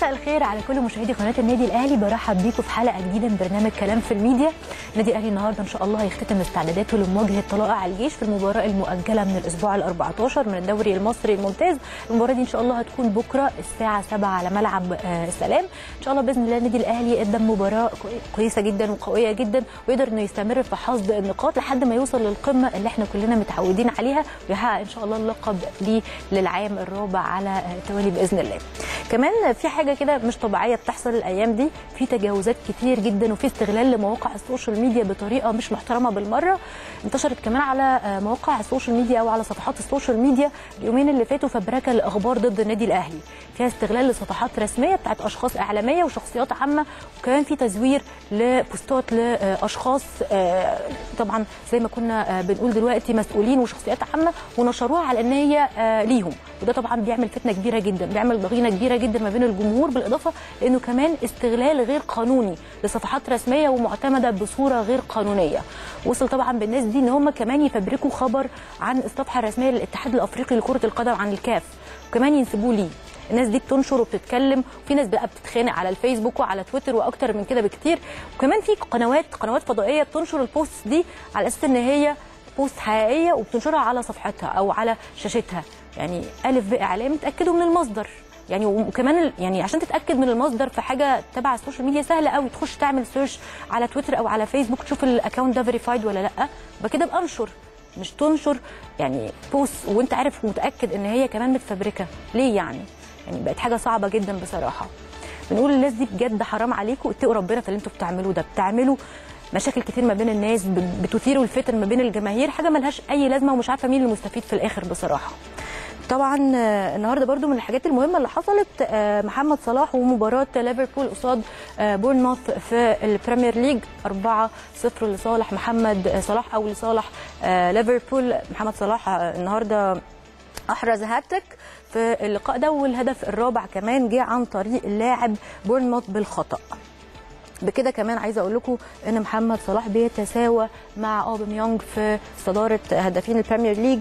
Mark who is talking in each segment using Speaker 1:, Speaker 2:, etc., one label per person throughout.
Speaker 1: مساء الخير على كل مشاهدي قناه النادي الاهلي برحب بيكم في حلقه جديده من برنامج كلام في الميديا النادي الاهلي النهارده ان شاء الله هيختتم استعداداته لمواجهه طلائع الجيش في المباراه المؤجله من الاسبوع ال 14 من الدوري المصري الممتاز المباراه دي ان شاء الله هتكون بكره الساعه 7 على ملعب آه، السلام ان شاء الله باذن الله النادي الاهلي قدم مباراه كوي- كويسه جدا وقويه جدا ويقدر انه يستمر في حصد النقاط لحد ما يوصل للقمه اللي احنا كلنا متعودين عليها ويحقق ان شاء الله اللقب ليه للعام الرابع على آه، التوالي باذن الله كمان في حاجه كده مش طبيعيه بتحصل الايام دي في تجاوزات كتير جدا وفي استغلال لمواقع السوشيال ميديا بطريقه مش محترمه بالمره انتشرت كمان على آه، مواقع السوشيال ميديا او على صفحات السوشيال ميديا اليومين اللي فاتوا فبركه الاخبار ضد النادي الاهلي فيها استغلال لصفحات رسميه بتاعت اشخاص اعلاميه وشخصيات عامه وكمان في تزوير لبوستات لاشخاص آه، طبعا زي ما كنا آه، بنقول دلوقتي مسؤولين وشخصيات عامه ونشروها على ان هي آه، ليهم وده طبعا بيعمل فتنه كبيره جدا بيعمل ضغينه كبيره جدا ما بين الجمهور بالاضافه لانه كمان استغلال غير قانوني لصفحات رسميه ومعتمده بصوره غير قانونيه وصل طبعا بالناس دي ان هم كمان يفبركوا خبر عن الصفحه الرسميه للاتحاد الافريقي لكره القدم عن الكاف وكمان ينسبوه ليه الناس دي بتنشر وبتتكلم وفي ناس بقى بتتخانق على الفيسبوك وعلى تويتر واكتر من كده بكتير وكمان في قنوات قنوات فضائيه بتنشر البوست دي على اساس ان هي بوست حقيقيه وبتنشرها على صفحتها او على شاشتها يعني الف ب اعلام تاكدوا من المصدر يعني وكمان ال- يعني عشان تتاكد من المصدر في حاجه تبع السوشيال ميديا سهله قوي تخش تعمل سيرش على تويتر او على فيسبوك تشوف الاكونت ده فيريفايد ولا لا بكده ابقى انشر مش تنشر يعني بوست وانت عارف ومتاكد ان هي كمان متفبركه ليه يعني يعني بقت حاجه صعبه جدا بصراحه بنقول للناس دي بجد حرام عليكم اتقوا ربنا في اللي انتوا بتعملوه ده بتعملوا مشاكل كتير ما بين الناس ب- بتثيروا الفتن ما بين الجماهير حاجه ملهاش اي لازمه ومش عارفه مين المستفيد في الاخر بصراحه طبعا آه، النهارده برضو من الحاجات المهمه اللي حصلت آه، محمد صلاح ومباراه ليفربول قصاد آه، بورنموث في البريمير ليج 4-0 لصالح محمد صلاح او لصالح آه، ليفربول محمد صلاح آه، النهارده احرز هاتريك في اللقاء ده والهدف الرابع كمان جه عن طريق اللاعب بورنموث بالخطا بكده كمان عايزه اقول لكم ان محمد صلاح بيتساوى مع اوباميونج في صداره هدافين البريمير ليج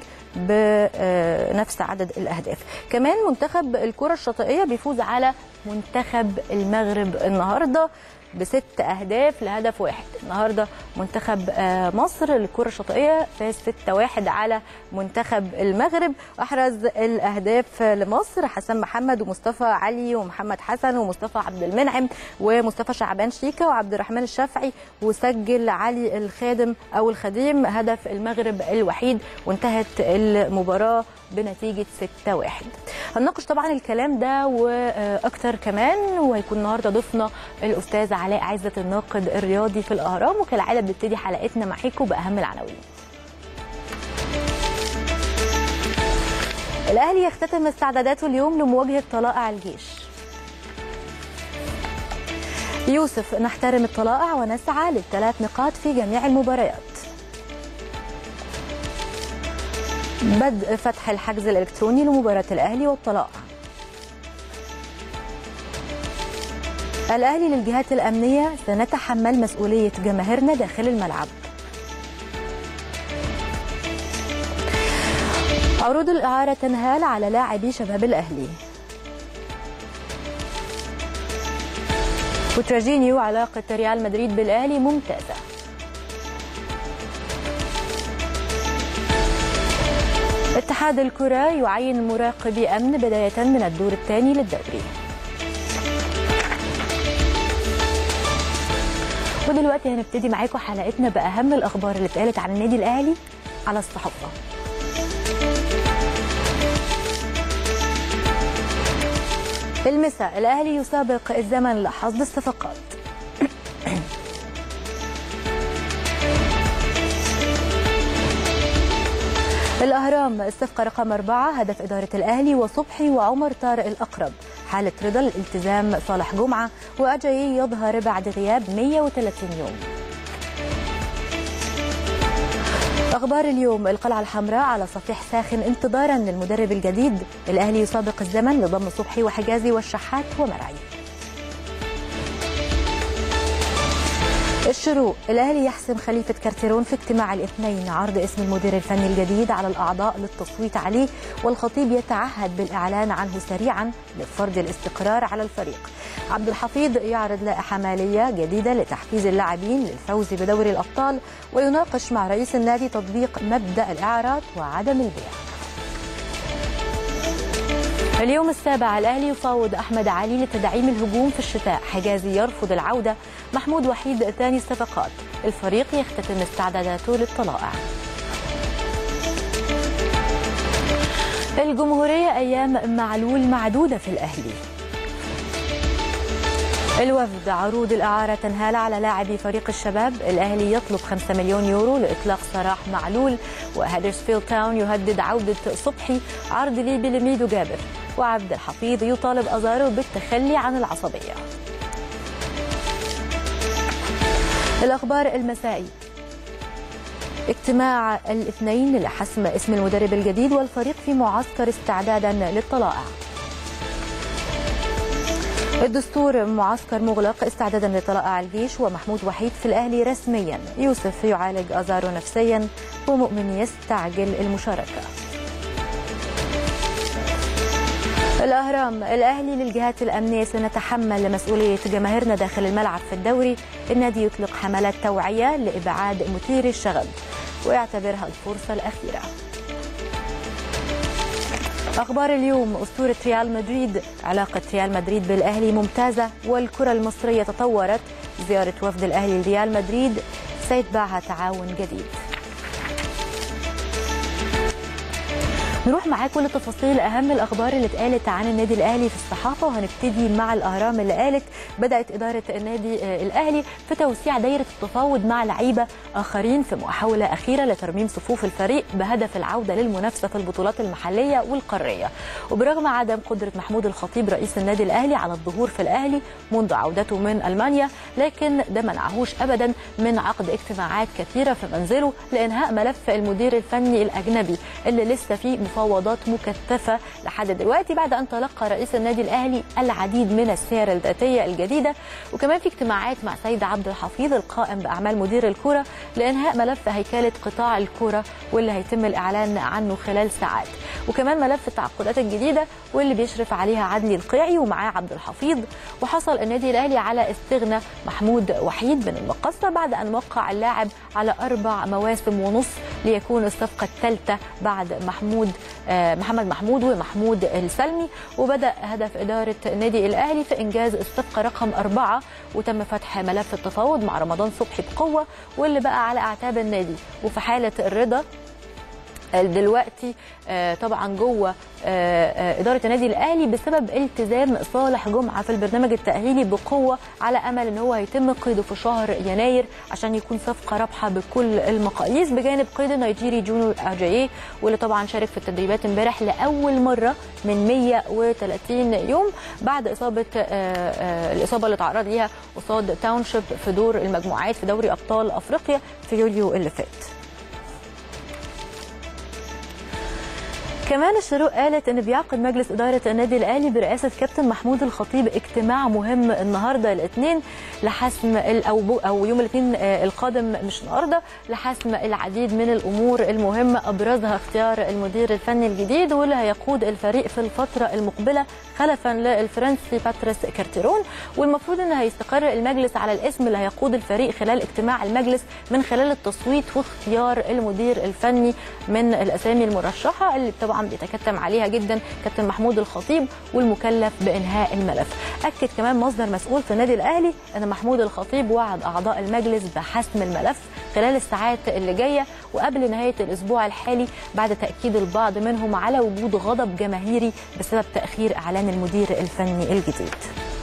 Speaker 1: بنفس عدد الاهداف كمان منتخب الكره الشاطئيه بيفوز على منتخب المغرب النهارده بست اهداف لهدف واحد النهارده منتخب آه، مصر للكره الشاطئيه فاز 6-1 على منتخب المغرب احرز الاهداف لمصر حسن محمد ومصطفى علي ومحمد حسن ومصطفى عبد المنعم ومصطفى شعبان شيكا وعبد الرحمن الشافعي وسجل علي الخادم او الخديم هدف المغرب الوحيد وانتهت المباراه بنتيجه 6-1 هنناقش طبعا الكلام ده واكتر كمان وهيكون النهارده ضيفنا الاستاذ علاء عزت الناقد الرياضي في الاهرام وكالعاده بنبتدي حلقتنا معاكم باهم العناوين الاهلي يختتم استعداداته اليوم لمواجهه طلائع الجيش يوسف نحترم الطلائع ونسعى للثلاث نقاط في جميع المباريات بدء فتح الحجز الالكتروني لمباراه الاهلي والطلائع الاهلي للجهات الامنيه سنتحمل مسؤوليه جماهيرنا داخل الملعب عروض الاعاره تنهال على لاعبي شباب الاهلي وتراجينيو علاقه ريال مدريد بالاهلي ممتازه اتحاد الكرة يعين مراقبي أمن بداية من الدور الثاني للدوري ودلوقتي هنبتدي معاكم حلقتنا بأهم الأخبار اللي اتقالت عن النادي الأهلي على الصحافة المساء الأهلي يسابق الزمن لحصد الصفقات الأهرام الصفقة رقم أربعة هدف إدارة الأهلي وصبحي وعمر طارق الأقرب حالة رضا الالتزام صالح جمعة وأجاي يظهر بعد غياب 130 يوم أخبار اليوم القلعة الحمراء على صفيح ساخن انتظارا للمدرب الجديد الأهلي يسابق الزمن لضم صبحي وحجازي والشحات ومرعي الشروق الاهلي يحسم خليفه كارتيرون في اجتماع الاثنين عرض اسم المدير الفني الجديد على الاعضاء للتصويت عليه والخطيب يتعهد بالاعلان عنه سريعا لفرض الاستقرار على الفريق عبد الحفيظ يعرض لائحه ماليه جديده لتحفيز اللاعبين للفوز بدوري الابطال ويناقش مع رئيس النادي تطبيق مبدا الاعارات وعدم البيع اليوم السابع الاهلي يفاوض احمد علي لتدعيم الهجوم في الشتاء حجازي يرفض العوده محمود وحيد ثاني الصفقات الفريق يختتم استعداداته للطلائع الجمهوريه ايام معلول معدوده في الاهلي الوفد عروض الإعارة تنهال على لاعبي فريق الشباب الأهلي يطلب 5 مليون يورو لإطلاق سراح معلول وهدرسفيلد تاون يهدد عودة صبحي عرض ليبي لميدو جابر وعبد الحفيظ يطالب أزارو بالتخلي عن العصبية الأخبار المسائي اجتماع الاثنين لحسم اسم المدرب الجديد والفريق في معسكر استعدادا للطلائع الدستور معسكر مغلق استعدادا لطلائع الجيش ومحمود وحيد في الاهلي رسميا يوسف يعالج ازارو نفسيا ومؤمن يستعجل المشاركه الأهرام الأهلي للجهات الأمنية سنتحمل مسؤولية جماهيرنا داخل الملعب في الدوري النادي يطلق حملات توعية لإبعاد مثير الشغب ويعتبرها الفرصة الأخيرة أخبار اليوم أسطورة ريال مدريد علاقة ريال مدريد بالأهلي ممتازة والكرة المصرية تطورت زيارة وفد الأهلي لريال مدريد سيتبعها تعاون جديد نروح معاك كل تفاصيل اهم الاخبار اللي اتقالت عن النادي الاهلي في الصحافه وهنبتدي مع الاهرام اللي قالت بدات اداره النادي الاهلي في توسيع دايره التفاوض مع لعيبه اخرين في محاوله اخيره لترميم صفوف الفريق بهدف العوده للمنافسه في البطولات المحليه والقاريه وبرغم عدم قدره محمود الخطيب رئيس النادي الاهلي على الظهور في الاهلي منذ عودته من المانيا لكن ده منعهوش ابدا من عقد اجتماعات كثيره في منزله لانهاء ملف المدير الفني الاجنبي اللي لسه فيه مفاوضات مكثفه لحد دلوقتي بعد ان تلقى رئيس النادي الاهلي العديد من السير الذاتيه الجديده وكمان في اجتماعات مع سيد عبد الحفيظ القائم باعمال مدير الكره لانهاء ملف هيكله قطاع الكره واللي هيتم الاعلان عنه خلال ساعات وكمان ملف التعاقدات الجديده واللي بيشرف عليها عدلي القيعي ومعاه عبد الحفيظ وحصل النادي الاهلي على استغنى محمود وحيد من المقصه بعد ان وقع اللاعب على اربع مواسم ونص ليكون الصفقه الثالثه بعد محمود محمد محمود ومحمود السلمي وبدا هدف اداره النادي الاهلي في انجاز الصفقه رقم اربعه وتم فتح ملف التفاوض مع رمضان صبحي بقوه واللي بقى على اعتاب النادي وفي حاله الرضا دلوقتي طبعا جوه اداره النادي الاهلي بسبب التزام صالح جمعه في البرنامج التاهيلي بقوه على امل ان هو هيتم قيده في شهر يناير عشان يكون صفقه رابحه بكل المقاييس بجانب قيد النيجيري جونو اجاييه واللي طبعا شارك في التدريبات امبارح لاول مره من 130 يوم بعد اصابه الاصابه اللي تعرض ليها قصاد تاونشيب في دور المجموعات في دوري ابطال افريقيا في يوليو اللي فات كمان الشروق قالت ان بيعقد مجلس اداره النادي الاهلي برئاسه كابتن محمود الخطيب اجتماع مهم النهارده الاثنين لحسم او او يوم الاثنين القادم مش النهارده لحسم العديد من الامور المهمه ابرزها اختيار المدير الفني الجديد واللي هيقود الفريق في الفتره المقبله خلفا للفرنسي باتريس كارتيرون والمفروض ان هيستقر المجلس على الاسم اللي هيقود الفريق خلال اجتماع المجلس من خلال التصويت واختيار المدير الفني من الاسامي المرشحه اللي طبعا طبعا بيتكتم عليها جدا كابتن محمود الخطيب والمكلف بانهاء الملف اكد كمان مصدر مسؤول في النادي الاهلي ان محمود الخطيب وعد اعضاء المجلس بحسم الملف خلال الساعات اللي جايه وقبل نهايه الاسبوع الحالي بعد تاكيد البعض منهم على وجود غضب جماهيري بسبب تاخير اعلان المدير الفني الجديد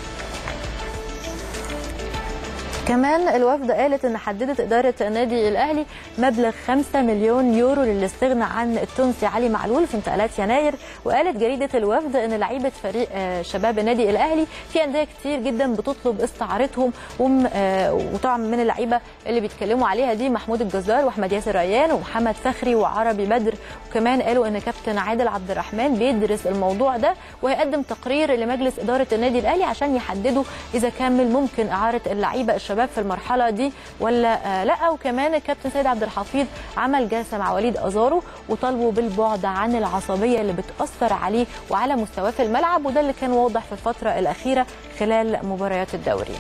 Speaker 1: كمان الوفد قالت ان حددت اداره النادي الاهلي مبلغ 5 مليون يورو للاستغناء عن التونسي علي معلول في انتقالات يناير وقالت جريده الوفد ان لعيبه فريق شباب النادي الاهلي في انديه كتير جدا بتطلب استعارتهم وطبعا من اللعيبه اللي بيتكلموا عليها دي محمود الجزار واحمد ياسر ريان ومحمد فخري وعربي بدر وكمان قالوا ان كابتن عادل عبد الرحمن بيدرس الموضوع ده وهيقدم تقرير لمجلس اداره النادي الاهلي عشان يحددوا اذا كان من الممكن اعاره اللعيبه الشباب الشباب في المرحله دي ولا لا وكمان الكابتن سيد عبد الحفيظ عمل جلسه مع وليد ازارو وطالبه بالبعد عن العصبيه اللي بتاثر عليه وعلى مستواه في الملعب وده اللي كان واضح في الفتره الاخيره خلال مباريات الدوري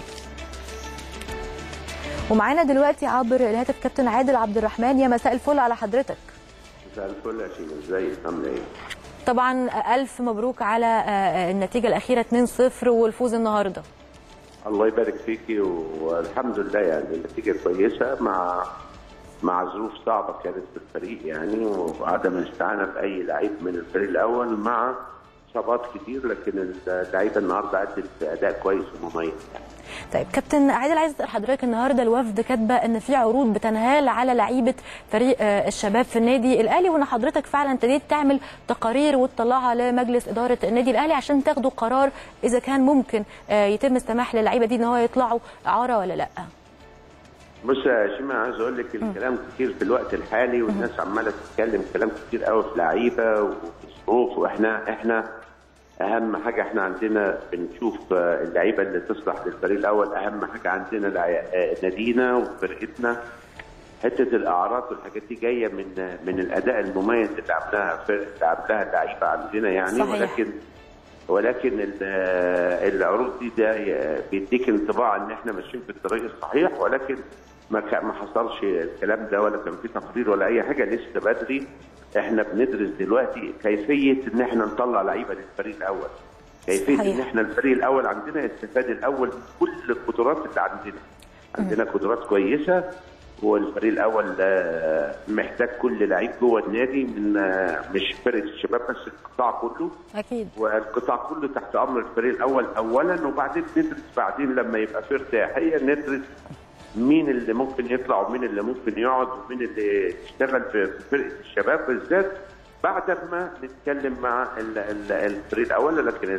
Speaker 1: ومعانا دلوقتي عبر الهاتف كابتن عادل عبد الرحمن يا مساء الفل على حضرتك
Speaker 2: مساء الفل يا شيخ ازيك عامله ايه؟
Speaker 1: طبعا الف مبروك على النتيجه الاخيره 2-0 والفوز النهارده
Speaker 2: الله يبارك فيكي والحمد لله يعني النتيجه كويسه مع مع ظروف صعبه كانت في الفريق يعني وعدم الاستعانه باي لعيب من الفريق الاول مع اصابات كتير لكن اللعيبه النهارده ادت اداء كويس ومميز يعني.
Speaker 1: طيب كابتن عادل عايز اسال حضرتك النهارده الوفد كاتبه ان في عروض بتنهال على لعيبه فريق الشباب في النادي الاهلي وان حضرتك فعلا ابتديت تعمل تقارير وتطلعها لمجلس اداره النادي الاهلي عشان تاخدوا قرار اذا كان ممكن يتم السماح للعيبه دي ان هو يطلعوا اعاره ولا لا.
Speaker 2: بص يا شيماء عايز اقول لك الكلام كتير في الوقت الحالي والناس عماله تتكلم كلام كتير قوي في لعيبه وفي ظروف واحنا احنا اهم حاجه احنا عندنا بنشوف اللعيبه اللي تصلح للفريق الاول اهم حاجه عندنا نادينا وفرقتنا حته الاعراض والحاجات دي جايه من من الاداء المميز اللي عملها اللي عملها اللعيبه عندنا يعني
Speaker 1: صحيح.
Speaker 2: ولكن ولكن العروض دي ده بيديك انطباع ان احنا ماشيين في الطريق الصحيح ولكن ما ما حصلش الكلام ده ولا كان في تقرير ولا اي حاجه لسه بدري احنا بندرس دلوقتي كيفيه ان احنا نطلع لعيبه للفريق الاول كيفيه
Speaker 1: صحيح.
Speaker 2: ان احنا الفريق الاول عندنا يستفاد الاول من كل القدرات اللي عندنا عندنا قدرات كويسه هو الفريق الاول محتاج كل لعيب جوه النادي من مش فرقه الشباب بس القطاع كله
Speaker 1: اكيد
Speaker 2: والقطاع كله تحت امر الفريق الاول اولا وبعدين ندرس بعدين لما يبقى في ارتياحيه ندرس مين اللي ممكن يطلع ومين اللي ممكن يقعد ومين اللي يشتغل في فرقه الشباب بالذات بعد ما نتكلم مع الفريق الاول لكن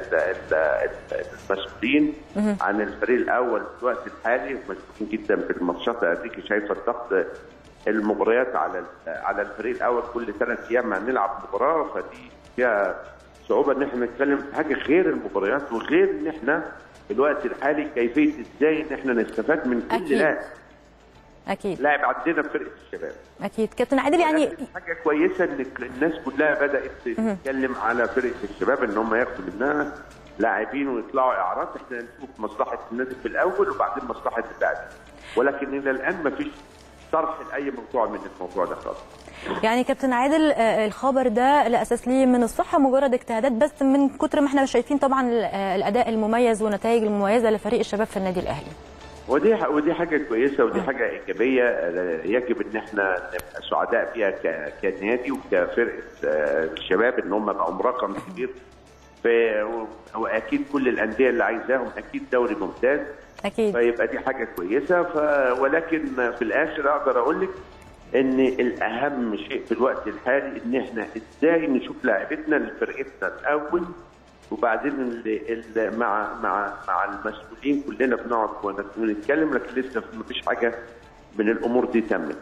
Speaker 2: المسؤولين عن الفريق الاول في الوقت الحالي مسؤولين جدا في الماتشات اديك شايفه الضغط المباريات على على الفريق الاول كل ثلاث ايام هنلعب مباراه فدي فيها صعوبه ان احنا نتكلم في حاجه غير المباريات وغير ان احنا في الوقت الحالي كيفيه ازاي ان احنا نستفاد من كل
Speaker 1: أكيد.
Speaker 2: لاعب
Speaker 1: اكيد
Speaker 2: لاعب عندنا في فرقه الشباب
Speaker 1: اكيد كابتن عادل يعني
Speaker 2: ولكن حاجه كويسه ان الناس كلها بدات تتكلم على فرقه الشباب ان هم ياخدوا منها لاعبين ويطلعوا اعارات احنا نشوف مصلحه النادي في الاول وبعدين مصلحه اللاعبين ولكن الى الان ما فيش طرح لاي موضوع من الموضوع ده خالص
Speaker 1: يعني كابتن عادل آه، الخبر ده لا اساس ليه من الصحه مجرد اجتهادات بس من كتر ما احنا شايفين طبعا ال- آه، الاداء المميز والنتائج المميزه لفريق الشباب في النادي الاهلي
Speaker 2: ودي ودي حاجه كويسه ودي حاجه ايجابيه آه، يجب ان احنا نبقى سعداء فيها ك- كنادي وكفرقه آه، الشباب ان هم بقوا رقم كبير في واكيد كل الانديه اللي عايزاهم اكيد دوري ممتاز
Speaker 1: اكيد
Speaker 2: فيبقى دي حاجه كويسه ف... ولكن في الاخر اقدر اقول لك ان الاهم شيء في الوقت الحالي ان احنا ازاي نشوف لاعبتنا لفرقتنا الاول وبعدين ال... ال... مع مع مع المسؤولين كلنا بنقعد ونتكلم لكن لسه ما فيش حاجه من الامور دي تمت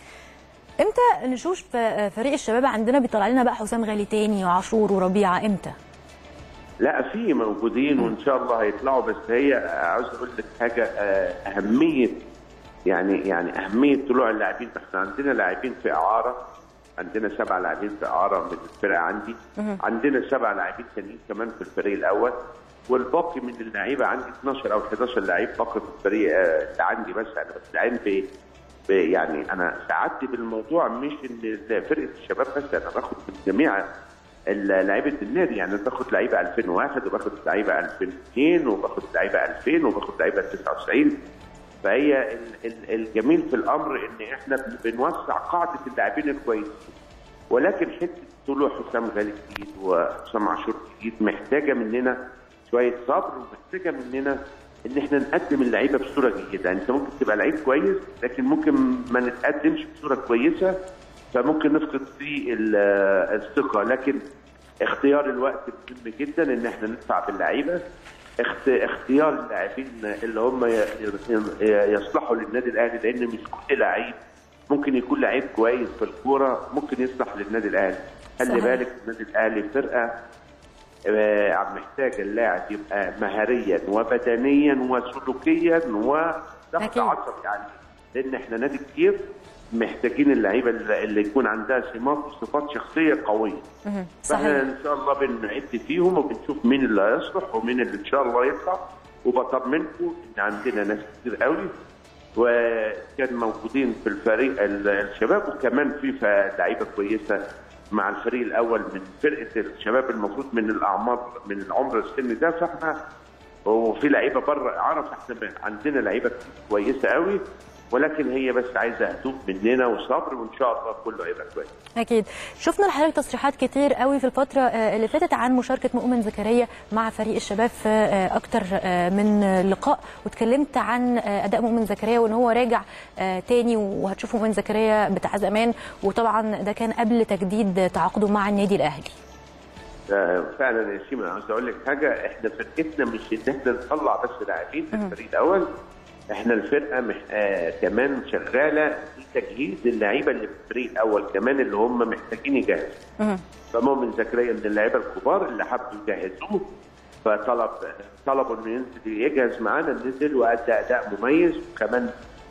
Speaker 1: امتى نشوف آه، فريق الشباب عندنا بيطلع لنا بقى حسام غالي تاني وعاشور وربيعه امتى
Speaker 2: لا في موجودين وان شاء الله هيطلعوا بس هي عاوز اقول لك حاجه آه، اهميه يعني يعني اهميه طلوع اللاعبين احنا عندنا لاعبين في اعاره عندنا سبع لاعبين في اعاره من الفرقه عندي عندنا سبع لاعبين تانيين كمان في الفريق الاول والباقي من اللعيبه عندي 12 او 11 لعيب باقي في الفريق آه، اللي عندي بس انا بستعين ب ب- يعني انا سعادتي بالموضوع مش ان فرقه الشباب بس انا باخد من جميع ال- لعيبه النادي يعني باخد لعيبه 2001 وباخد لعيبه 2002 وباخد لعيبه 2000 وباخد لعيبه 99 فهي ال- ال- الجميل في الامر ان احنا بن- بنوسع قاعده اللاعبين الكويسين ولكن حته طلوع حسام غالي جديد وحسام عاشور جديد محتاجه مننا شويه صبر ومحتاجه مننا ان احنا نقدم اللعيبه بصوره جيده انت ممكن تبقى لعيب كويس لكن ممكن ما نتقدمش بصوره كويسه فممكن نفقد في ال- الثقه لكن اختيار الوقت مهم جدا ان احنا ندفع باللعيبه اخت- اختيار اللاعبين اللي هم ي- ي- يصلحوا للنادي الاهلي لان مش كل لعيب ممكن يكون لعيب كويس في الكوره ممكن يصلح للنادي الاهلي خلي
Speaker 1: صحيح.
Speaker 2: بالك النادي الاهلي فرقه آه، محتاج اللاعب يبقى مهاريا وبدنيا وسلوكيا ضغط
Speaker 1: أكيد.
Speaker 2: عصبي يعني لان احنا نادي كتير محتاجين اللعيبه اللي اللي يكون عندها سمات وصفات شخصيه قويه
Speaker 1: مهم.
Speaker 2: فاحنا
Speaker 1: صحيح
Speaker 2: ان شاء الله بنعد فيهم وبنشوف مين اللي هيصلح ومين اللي ان شاء الله يطلع وبطمنكم ان عندنا ناس كتير قوي وكان موجودين في الفريق ال- الشباب وكمان في ف- لعيبه كويسه مع الفريق الاول من فرقه الشباب المفروض من الاعمار من العمر السن ده فاحنا وفي لعيبه بره اعاره فاحنا عندنا لعيبه كويسه قوي ولكن هي بس عايزه هدوء مننا وصبر وان شاء الله كله هيبقى كويس
Speaker 1: اكيد شفنا لحضرتك تصريحات كتير قوي في الفتره آه، اللي فاتت عن مشاركه مؤمن زكريا مع فريق الشباب في آه، اكتر آه، من آه، لقاء واتكلمت عن آه، اداء مؤمن زكريا وان هو راجع آه، تاني وهتشوفوا مؤمن زكريا بتاع زمان وطبعا ده كان قبل تجديد تعاقده مع النادي الاهلي
Speaker 2: آه، فعلا يا شيماء عاوز اقول لك حاجه احنا فرقتنا مش ان احنا نطلع بس لاعبين في الفريق الاول احنا الفرقه مح... آه كمان شغاله في تجهيز اللعيبه اللي في الفريق الاول كمان اللي هم محتاجين يجهزوا
Speaker 1: مهم.
Speaker 2: فمؤمن زكريا من اللعيبه الكبار اللي حبوا يجهزوه فطلب طلبوا انه ينزل يجهز معانا نزل وادى اداء مميز وكمان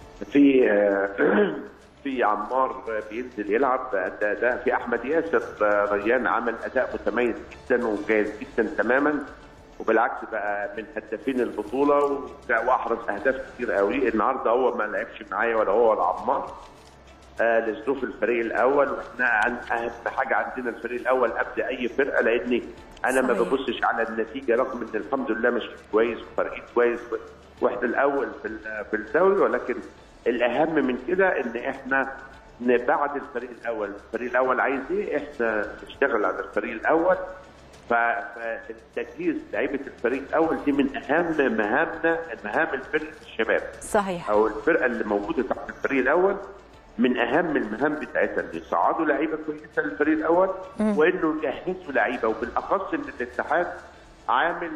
Speaker 2: في آه، في عمار بينزل يلعب ادى اداء في احمد ياسر آه، ريان عمل اداء متميز جدا وجاهز جدا تماما وبالعكس بقى من هدافين البطوله وجا- واحرز اهداف كتير قوي النهارده هو ما لعبش معايا ولا هو ولا عمار آه لظروف الفريق الاول واحنا عن اهم حاجه عندنا الفريق الاول قبل اي فرقه لاني انا ما
Speaker 1: صحيح.
Speaker 2: ببصش على النتيجه رغم ان الحمد لله مش كويس وفريق كويس واحنا الاول في ال- في الدوري ولكن الاهم من كده ان احنا ن- بعد الفريق الاول الفريق الاول عايز ايه احنا نشتغل على الفريق الاول ف- فالتجهيز لعيبه الفريق الاول دي من اهم مهامنا مهام الفرقه الشباب
Speaker 1: صحيح
Speaker 2: او الفرقه اللي موجوده تحت الفريق الاول من اهم المهام بتاعتها ان يصعدوا لعيبه كويسه للفريق الاول وانه يجهزوا لعيبه وبالاخص ان الاتحاد عامل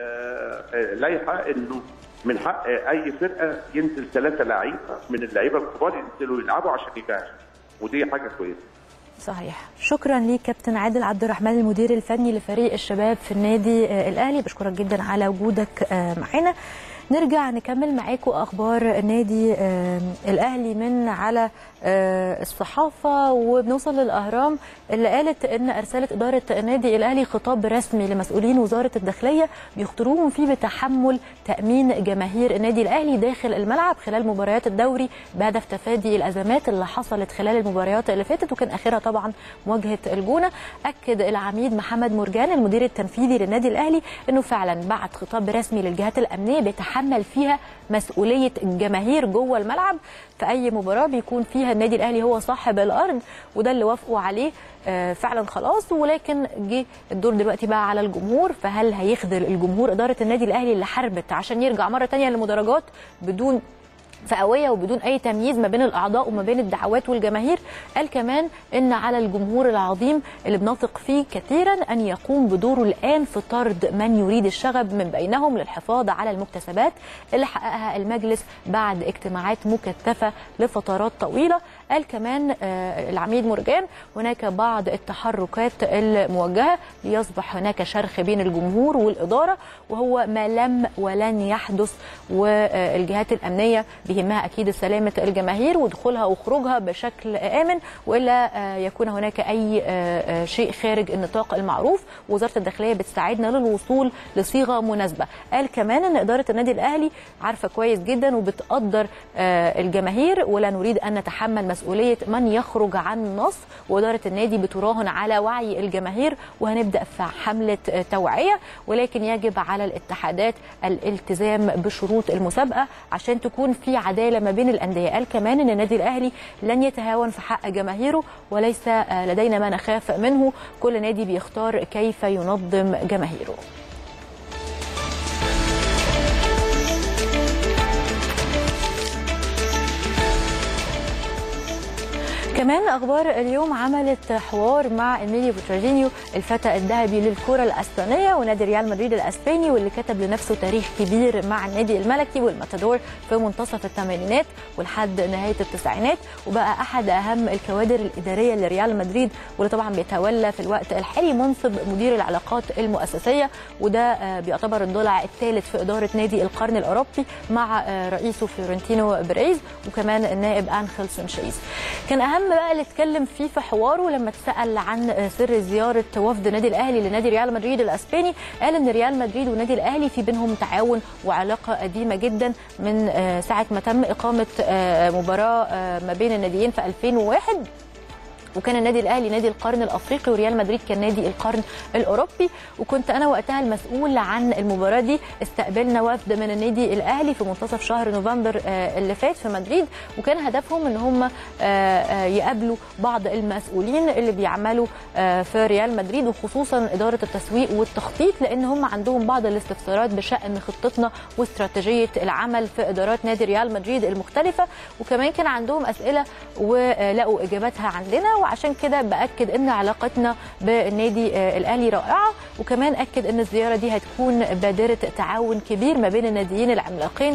Speaker 2: آه، آه، لائحه انه من حق آه، اي فرقه ينزل ثلاثه لعيبه من اللعيبه الكبار ينزلوا يلعبوا عشان يجهزوا ودي حاجه كويسه
Speaker 1: صحيح شكرا ليك كابتن عادل عبد الرحمن المدير الفني لفريق الشباب في النادي آه، الاهلي بشكرك جدا على وجودك آه، معانا نرجع نكمل معاكم اخبار النادي آه، الاهلي من على آه، الصحافه وبنوصل للاهرام اللي قالت ان ارسلت اداره النادي الاهلي خطاب رسمي لمسؤولين وزاره الداخليه بيخطروهم فيه بتحمل تامين جماهير النادي الاهلي داخل الملعب خلال مباريات الدوري بهدف تفادي الازمات اللي حصلت خلال المباريات اللي فاتت وكان اخرها طبعا مواجهه الجونه اكد العميد محمد مرجان المدير التنفيذي للنادي الاهلي انه فعلا بعت خطاب رسمي للجهات الامنيه بيتحمل فيها مسؤوليه الجماهير جوه الملعب في اي مباراه بيكون فيها النادي الاهلي هو صاحب الارض وده اللي وافقوا عليه آه، فعلا خلاص ولكن جه الدور دلوقتي بقى على الجمهور فهل هيخذل الجمهور اداره النادي الاهلي اللي حاربت عشان يرجع مره تانية للمدرجات بدون فئويه وبدون اي تمييز ما بين الاعضاء وما بين الدعوات والجماهير قال كمان ان على الجمهور العظيم اللي بنثق فيه كثيرا ان يقوم بدوره الان في طرد من يريد الشغب من بينهم للحفاظ على المكتسبات اللي حققها المجلس بعد اجتماعات مكثفه لفترات طويله قال كمان آه، العميد مرجان هناك بعض التحركات الموجهه ليصبح هناك شرخ بين الجمهور والاداره وهو ما لم ولن يحدث والجهات الامنيه بيهمها اكيد سلامه الجماهير ودخولها وخروجها بشكل امن والا آه، يكون هناك اي آه، آه، شيء خارج النطاق المعروف وزاره الداخليه بتساعدنا للوصول لصيغه مناسبه قال كمان ان اداره النادي الاهلي عارفه كويس جدا وبتقدر آه، الجماهير ولا نريد ان نتحمل مسؤوليه من يخرج عن النص واداره النادي بتراهن على وعي الجماهير وهنبدا في حمله آه، توعيه ولكن يجب على الاتحادات الالتزام بشروط المسابقه عشان تكون في عداله ما بين الانديه قال كمان ان النادي الاهلي لن يتهاون في حق جماهيره وليس آه، لدينا ما نخاف منه كل نادي بيختار كيف ينظم جماهيره كمان اخبار اليوم عملت حوار مع ايميليو بوتراجينيو الفتى الذهبي للكره الاسبانيه ونادي ريال مدريد الاسباني واللي كتب لنفسه تاريخ كبير مع النادي الملكي والماتادور في منتصف الثمانينات ولحد نهايه التسعينات وبقى احد اهم الكوادر الاداريه لريال مدريد واللي طبعا بيتولى في الوقت الحالي منصب مدير العلاقات المؤسسيه وده بيعتبر الضلع الثالث في اداره نادي القرن الاوروبي مع رئيسه فلورنتينو بريز وكمان النائب انخيل سانشيز كان اهم بقى اللي اتكلم فيه في حواره لما اتسال عن سر زياره وفد نادي الاهلي لنادي ريال مدريد الاسباني قال ان ريال مدريد والنادي الاهلي في بينهم تعاون وعلاقه قديمه جدا من ساعه ما تم اقامه مباراه ما بين الناديين في 2001 وكان النادي الاهلي نادي القرن الافريقي وريال مدريد كان نادي القرن الاوروبي وكنت انا وقتها المسؤول عن المباراه دي استقبلنا وفد من النادي الاهلي في منتصف شهر نوفمبر اللي فات في مدريد وكان هدفهم ان هم يقابلوا بعض المسؤولين اللي بيعملوا في ريال مدريد وخصوصا اداره التسويق والتخطيط لان هم عندهم بعض الاستفسارات بشان خطتنا واستراتيجيه العمل في ادارات نادي ريال مدريد المختلفه وكمان كان عندهم اسئله ولقوا اجاباتها عندنا وعشان كده باكد ان علاقتنا بالنادي الاهلي رائعه وكمان اكد ان الزياره دي هتكون بادره تعاون كبير ما بين الناديين العملاقين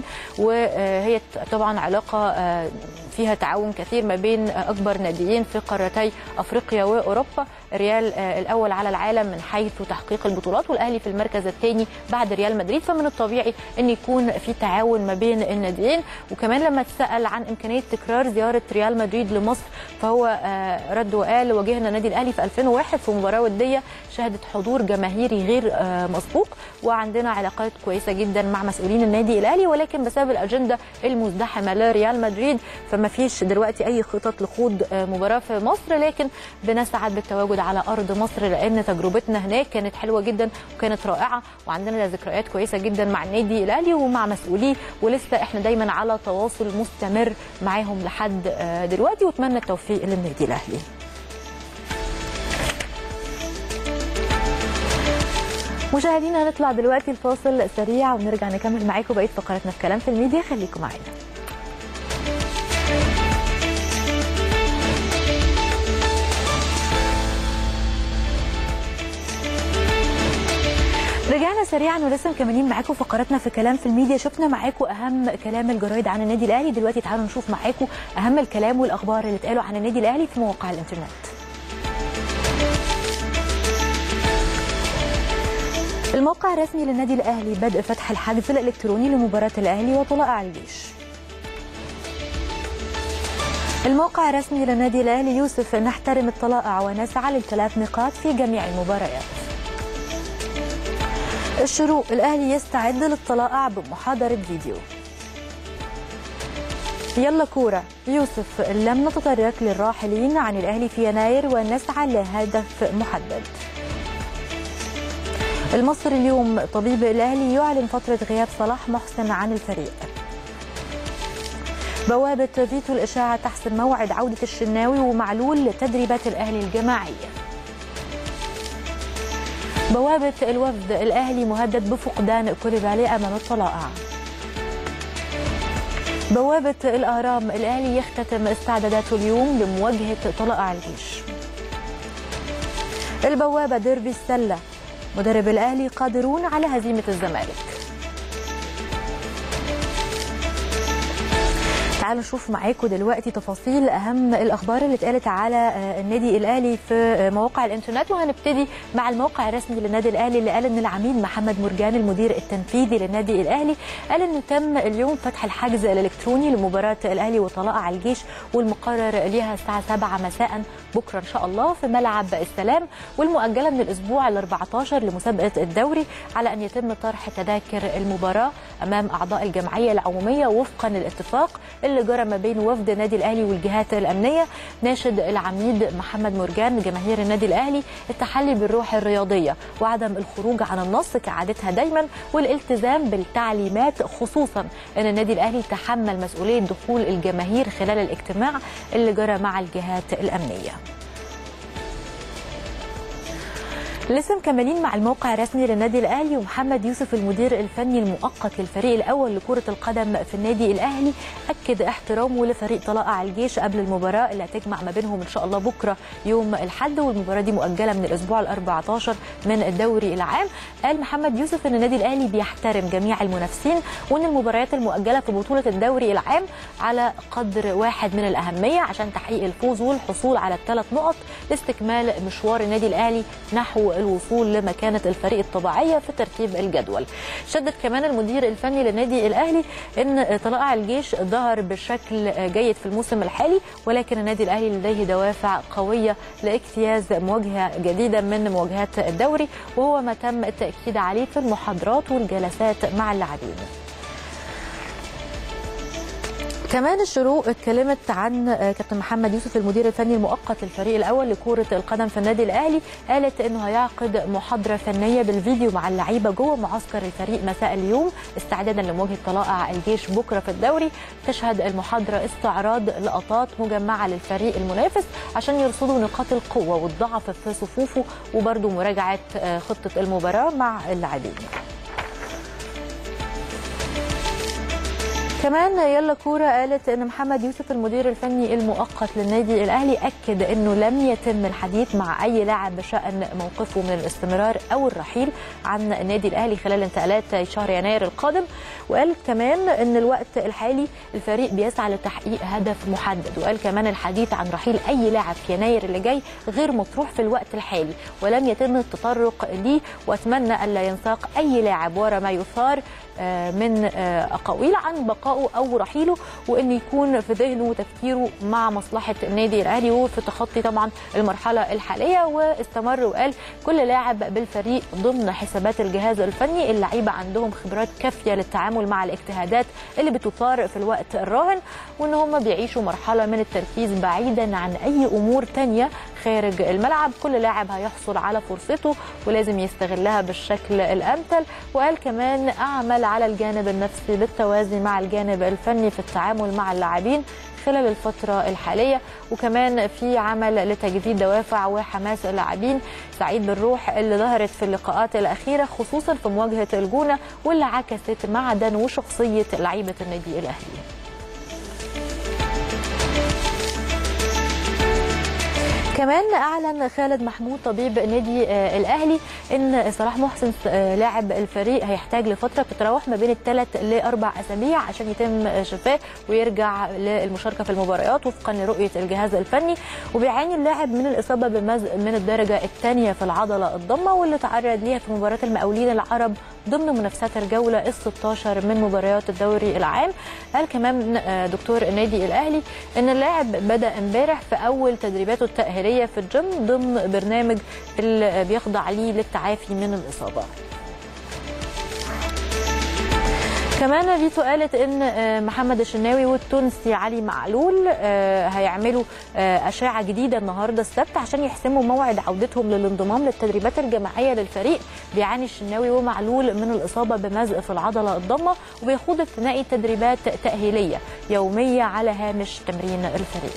Speaker 1: وهي طبعا علاقه فيها تعاون كثير ما بين اكبر ناديين في قارتي افريقيا واوروبا ريال الاول على العالم من حيث تحقيق البطولات والاهلي في المركز الثاني بعد ريال مدريد فمن الطبيعي ان يكون في تعاون ما بين الناديين وكمان لما اتسال عن امكانيه تكرار زياره ريال مدريد لمصر فهو رد وقال واجهنا النادي الاهلي في 2001 في مباراه وديه شهدت حضور جماهيري غير مسبوق وعندنا علاقات كويسه جدا مع مسؤولين النادي الاهلي ولكن بسبب الاجنده المزدحمه لريال مدريد فما فيش دلوقتي اي خطط لخوض مباراه في مصر لكن بنسعد بالتواجد على ارض مصر لان تجربتنا هناك كانت حلوه جدا وكانت رائعه وعندنا ذكريات كويسه جدا مع النادي الاهلي ومع مسؤوليه ولسه احنا دايما على تواصل مستمر معاهم لحد دلوقتي واتمنى التوفيق للنادي الاهلي مشاهدينا نطلع دلوقتي الفاصل سريع ونرجع نكمل معاكم بقيه فقراتنا في كلام في الميديا خليكم معانا رجعنا سريعا ولسه مكملين معاكم فقراتنا في كلام في الميديا شفنا معاكم اهم كلام الجرايد عن النادي الاهلي دلوقتي تعالوا نشوف معاكم اهم الكلام والاخبار اللي اتقالوا عن النادي الاهلي في مواقع الانترنت الموقع الرسمي للنادي الاهلي بدء فتح الحجز الالكتروني لمباراه الاهلي وطلائع الجيش الموقع الرسمي للنادي الاهلي يوسف نحترم الطلائع ونسعى للثلاث نقاط في جميع المباريات الشروق الاهلي يستعد للطلائع بمحاضره فيديو يلا كوره يوسف لم نتطرق للراحلين عن الاهلي في يناير ونسعى لهدف محدد المصري اليوم طبيب الاهلي يعلن فتره غياب صلاح محسن عن الفريق بوابه فيتو الاشاعه تحسم موعد عوده الشناوي ومعلول لتدريبات الاهلي الجماعيه بوابة الوفد الأهلي مهدد بفقدان كوليبالي أمام الطلائع بوابة الأهرام الأهلي يختتم استعداداته اليوم لمواجهة طلائع الجيش البوابة ديربي السلة مدرب الأهلي قادرون على هزيمة الزمالك تعالوا نشوف معاكم دلوقتي تفاصيل اهم الاخبار اللي اتقالت على النادي الاهلي في مواقع الانترنت وهنبتدي مع الموقع الرسمي للنادي الاهلي اللي قال ان العميد محمد مرجان المدير التنفيذي للنادي الاهلي قال انه تم اليوم فتح الحجز الالكتروني لمباراه الاهلي وطلائع الجيش والمقرر ليها الساعه 7 مساء بكره ان شاء الله في ملعب السلام والمؤجله من الاسبوع ال 14 لمسابقه الدوري على ان يتم طرح تذاكر المباراه امام اعضاء الجمعيه العموميه وفقا للاتفاق اللي جرى ما بين وفد النادي الاهلي والجهات الامنيه ناشد العميد محمد مرجان جماهير النادي الاهلي التحلي بالروح الرياضيه وعدم الخروج عن النص كعادتها دايما والالتزام بالتعليمات خصوصا ان النادي الاهلي تحمل مسؤوليه دخول الجماهير خلال الاجتماع اللي جرى مع الجهات الامنيه لسه مكملين مع الموقع الرسمي للنادي الاهلي ومحمد يوسف المدير الفني المؤقت للفريق الاول لكره القدم في النادي الاهلي اكد احترامه لفريق طلائع الجيش قبل المباراه اللي هتجمع ما بينهم ان شاء الله بكره يوم الاحد والمباراه دي مؤجله من الاسبوع ال 14 من الدوري العام قال محمد يوسف ان النادي الاهلي بيحترم جميع المنافسين وان المباريات المؤجله في بطوله الدوري العام على قدر واحد من الاهميه عشان تحقيق الفوز والحصول على الثلاث نقط لاستكمال مشوار النادي الاهلي نحو الوصول لمكانه الفريق الطبيعيه في ترتيب الجدول. شدد كمان المدير الفني للنادي الاهلي ان طلائع الجيش ظهر بشكل جيد في الموسم الحالي ولكن النادي الاهلي لديه دوافع قويه لاجتياز مواجهه جديده من مواجهات الدوري وهو ما تم التاكيد عليه في المحاضرات والجلسات مع اللاعبين. كمان الشروق اتكلمت عن كابتن محمد يوسف المدير الفني المؤقت للفريق الاول لكره القدم في النادي الاهلي قالت انه هيعقد محاضره فنيه بالفيديو مع اللعيبه جوه معسكر الفريق مساء اليوم استعدادا لمواجهه طلائع الجيش بكره في الدوري تشهد المحاضره استعراض لقطات مجمعه للفريق المنافس عشان يرصدوا نقاط القوه والضعف في صفوفه وبرده مراجعه خطه المباراه مع اللاعبين كمان يلا كوره قالت ان محمد يوسف المدير الفني المؤقت للنادي الاهلي اكد انه لم يتم الحديث مع اي لاعب بشان موقفه من الاستمرار او الرحيل عن النادي الاهلي خلال انتقالات شهر يناير القادم وقال كمان ان الوقت الحالي الفريق بيسعى لتحقيق هدف محدد وقال كمان الحديث عن رحيل اي لاعب في يناير اللي جاي غير مطروح في الوقت الحالي ولم يتم التطرق ليه واتمنى الا ينساق اي لاعب ورا ما يثار من اقاويل عن بقائه او رحيله وان يكون في ذهنه وتفكيره مع مصلحه النادي الاهلي وفي تخطي طبعا المرحله الحاليه واستمر وقال كل لاعب بالفريق ضمن حسابات الجهاز الفني اللعيبه عندهم خبرات كافيه للتعامل مع الاجتهادات اللي بتثار في الوقت الراهن وان هم بيعيشوا مرحله من التركيز بعيدا عن اي امور تانية خارج الملعب كل لاعب هيحصل على فرصته ولازم يستغلها بالشكل الامثل وقال كمان اعمل على الجانب النفسي بالتوازي مع الجانب الفني في التعامل مع اللاعبين خلال الفترة الحالية وكمان في عمل لتجديد دوافع وحماس اللاعبين سعيد بالروح اللي ظهرت في اللقاءات الأخيرة خصوصا في مواجهة الجونة واللي عكست معدن وشخصية لعيبة النادي الأهلي كمان اعلن خالد محمود طبيب نادي الاهلي ان صلاح محسن لاعب الفريق هيحتاج لفتره بتتراوح ما بين الثلاث لاربع اسابيع عشان يتم شفاه ويرجع للمشاركه في المباريات وفقا لرؤيه الجهاز الفني وبيعاني اللاعب من الاصابه بمزق من الدرجه الثانيه في العضله الضمه واللي تعرض ليها في مباراه المقاولين العرب ضمن منافسات الجوله ال 16 من مباريات الدوري العام قال كمان دكتور النادي الاهلي ان اللاعب بدا امبارح في اول تدريباته التاهيليه في الجيم ضمن برنامج اللي بيخضع ليه للتعافي من الاصابه كمان فيتو قالت ان محمد الشناوي والتونسي علي معلول هيعملوا اشعه جديده النهارده السبت عشان يحسموا موعد عودتهم للانضمام للتدريبات الجماعيه للفريق بيعاني الشناوي ومعلول من الاصابه بمزق في العضله الضمه وبيخوض الثنائي تدريبات تاهيليه يوميه على هامش تمرين الفريق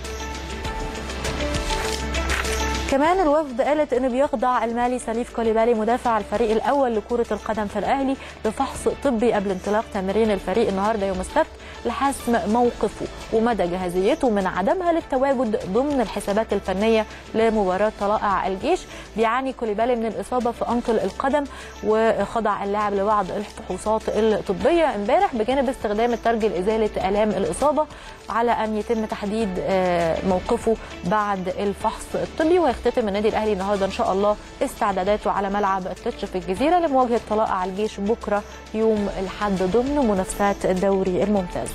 Speaker 1: كمان الوفد قالت ان بيخضع المالي سليف كوليبالي مدافع الفريق الاول لكره القدم في الاهلي لفحص طبي قبل انطلاق تمرين الفريق النهارده يوم السبت لحسم موقفه ومدى جاهزيته من عدمها للتواجد ضمن الحسابات الفنيه لمباراه طلائع الجيش بيعاني كوليبالي من الاصابه في انكل القدم وخضع اللاعب لبعض الفحوصات الطبيه امبارح بجانب استخدام الترج لازاله الام الاصابه على ان يتم تحديد موقفه بعد الفحص الطبي ويختتم النادي الاهلي النهارده ان شاء الله استعداداته على ملعب التتش في الجزيره لمواجهه طلائع الجيش بكره يوم الاحد ضمن منافسات الدوري الممتاز.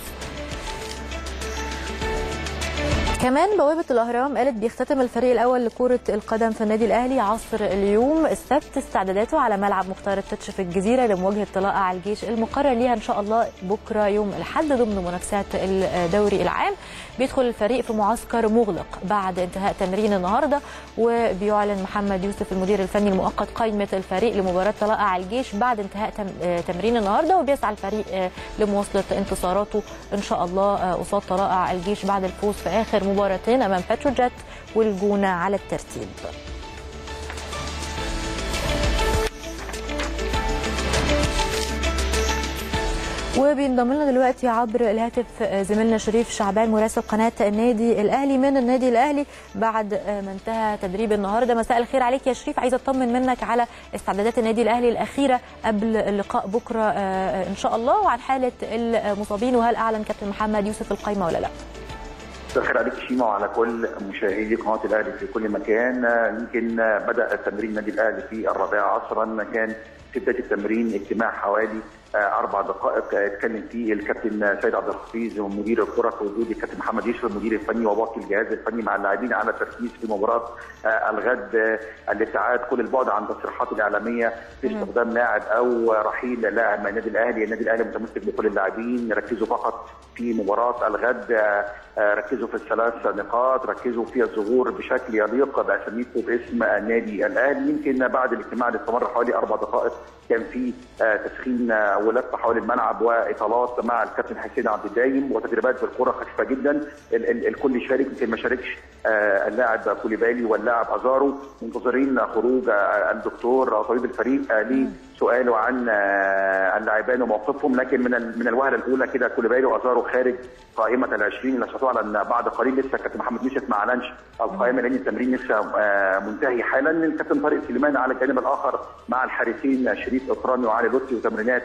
Speaker 1: كمان بوابة الأهرام قالت بيختتم الفريق الأول لكرة القدم في النادي الأهلي عصر اليوم السبت استعداداته على ملعب مختار التتش في الجزيرة لمواجهة طلائع الجيش المقرر ليها إن شاء الله بكرة يوم الأحد ضمن منافسات الدوري العام بيدخل الفريق في معسكر مغلق بعد انتهاء تمرين النهاردة وبيعلن محمد يوسف المدير الفني المؤقت قائمة الفريق لمباراة طلائع الجيش بعد انتهاء تمرين النهاردة وبيسعى الفريق لمواصلة انتصاراته إن شاء الله قصاد طلائع الجيش بعد الفوز في آخر مباراتين امام بتروجيت والجونه على الترتيب وبينضم لنا دلوقتي عبر الهاتف زميلنا شريف شعبان مراسل قناه النادي الاهلي من النادي الاهلي بعد ما انتهى تدريب النهارده مساء الخير عليك يا شريف عايزه اطمن منك على استعدادات النادي الاهلي الاخيره قبل اللقاء بكره ان شاء الله وعن حاله المصابين وهل اعلن كابتن محمد يوسف القايمه ولا لا؟
Speaker 3: الخير عليك شيما وعلى كل مشاهدي قناه الاهلي في كل مكان يمكن بدا تمرين النادي الاهلي في الرابعه عصرا كان في بدايه التمرين اجتماع حوالي اربع دقائق اتكلم فيه الكابتن سيد عبد الحفيظ ومدير الكره في وجود الكابتن محمد يوسف المدير الفني وباقي الجهاز الفني مع اللاعبين على التركيز في مباراه الغد الابتعاد كل البعد عن التصريحات الاعلاميه في استخدام لاعب او رحيل لاعب من النادي الاهلي، النادي الاهلي متمسك بكل اللاعبين ركزوا فقط في مباراه الغد ركزوا في الثلاث نقاط ركزوا في الظهور بشكل يليق باساميكم باسم النادي الاهلي يمكن بعد الاجتماع اللي استمر حوالي اربع دقائق كان في تسخين ولف حول الملعب واطالات مع الكابتن حسين عبد الدايم وتدريبات بالكره خفيفه جدا الكل شارك يمكن ما شاركش اللاعب كوليبالي واللاعب ازارو منتظرين خروج الدكتور طبيب الفريق لسؤاله عن اللاعبان وموقفهم لكن من من الوهله الاولى كده كوليبالي وازارو خارج قائمه ال 20 اللي ستعلن بعد قليل لسه كابتن محمد يوسف ما اعلنش القائمه لان التمرين لسه منتهي حالا الكابتن طارق سليمان على الجانب الاخر مع الحارسين شريف اكرامي وعلي لطفي وتمرينات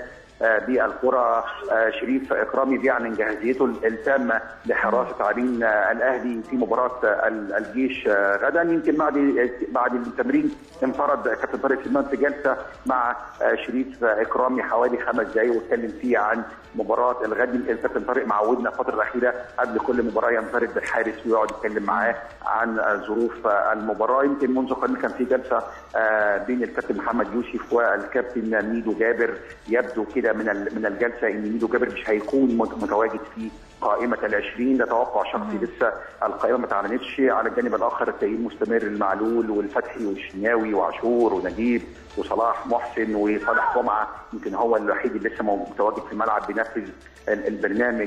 Speaker 3: بالكرة شريف إكرامي بيعلن جاهزيته التامة لحراسة عرين الأهلي في مباراة الجيش غدا يمكن بعد بعد التمرين انفرد كابتن طارق سليمان في جلسة مع شريف إكرامي حوالي خمس دقايق واتكلم فيه عن مباراة الغد يمكن كابتن طارق معودنا الفترة الأخيرة قبل كل مباراة ينفرد بالحارس ويقعد يتكلم معاه عن ظروف المباراة يمكن منذ قليل كان في جلسة بين الكابتن محمد يوسف والكابتن ميدو جابر يبدو كده من من الجلسه ان ميدو جابر مش هيكون متواجد في قائمه ال 20 ده توقع شخصي لسه القائمه ما اتعلنتش على الجانب الاخر التأييد مستمر المعلول والفتحي والشناوي وعاشور ونجيب وصلاح محسن وصالح جمعه يمكن هو الوحيد اللي لسه متواجد في الملعب بينفذ البرنامج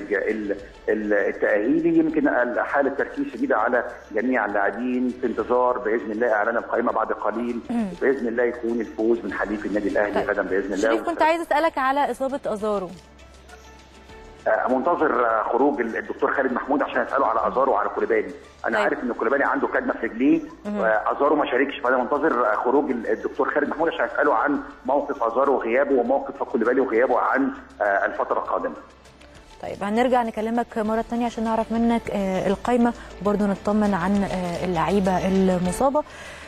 Speaker 3: التاهيلي يمكن حاله تركيز شديده على جميع اللاعبين في انتظار باذن الله اعلان القائمه بعد قليل باذن الله يكون الفوز من حليف النادي الاهلي غدا باذن الله
Speaker 1: شريف كنت عايز اسالك على اصابه ازارو
Speaker 3: منتظر خروج الدكتور خالد محمود عشان اساله على ازارو وعلى كوليبالي انا طيب. عارف ان كوليبالي عنده كدمه في رجليه ازارو ما شاركش فانا منتظر خروج الدكتور خالد محمود عشان اساله عن موقف ازارو وغيابه وموقف كوليبالي وغيابه عن الفتره القادمه
Speaker 1: طيب هنرجع نكلمك مرة تانية عشان نعرف منك القايمة وبرضه نطمن عن اللعيبة المصابة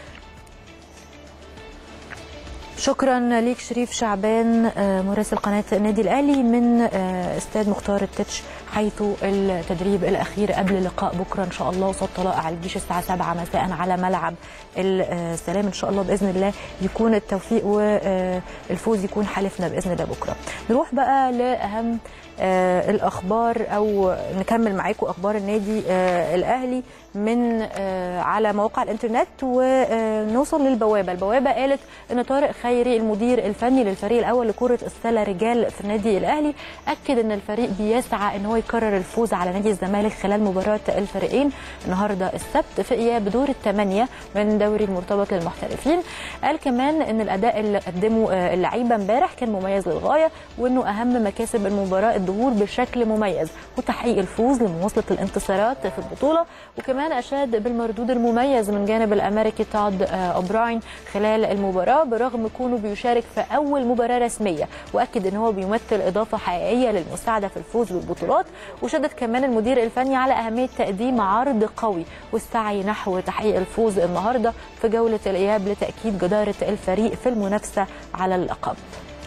Speaker 1: شكرا ليك شريف شعبان مراسل قناه النادي الاهلي من استاد مختار التتش حيث التدريب الاخير قبل لقاء بكره ان شاء الله قصاد طلائع الجيش الساعه 7 مساء على ملعب السلام ان شاء الله باذن الله يكون التوفيق والفوز يكون حالفنا باذن الله بكره نروح بقى لاهم آه الاخبار او نكمل معاكم اخبار النادي آه الاهلي من آه على مواقع الانترنت ونوصل للبوابه، البوابه قالت ان طارق خيري المدير الفني للفريق الاول لكره السله رجال في النادي الاهلي اكد ان الفريق بيسعى ان هو يكرر الفوز على نادي الزمالك خلال مباراه الفريقين النهارده السبت في اياب دور الثمانيه من دوري المرتبط للمحترفين، قال كمان ان الاداء اللي قدمه اللعيبه امبارح كان مميز للغايه وانه اهم مكاسب المباراه الظهور بشكل مميز وتحقيق الفوز لمواصله الانتصارات في البطوله وكمان اشاد بالمردود المميز من جانب الامريكي تاد اوبراين خلال المباراه برغم كونه بيشارك في اول مباراه رسميه واكد ان هو بيمثل اضافه حقيقيه للمساعده في الفوز بالبطولات وشدد كمان المدير الفني على اهميه تقديم عرض قوي والسعي نحو تحقيق الفوز النهارده في جوله الاياب لتاكيد جداره الفريق في المنافسه على اللقب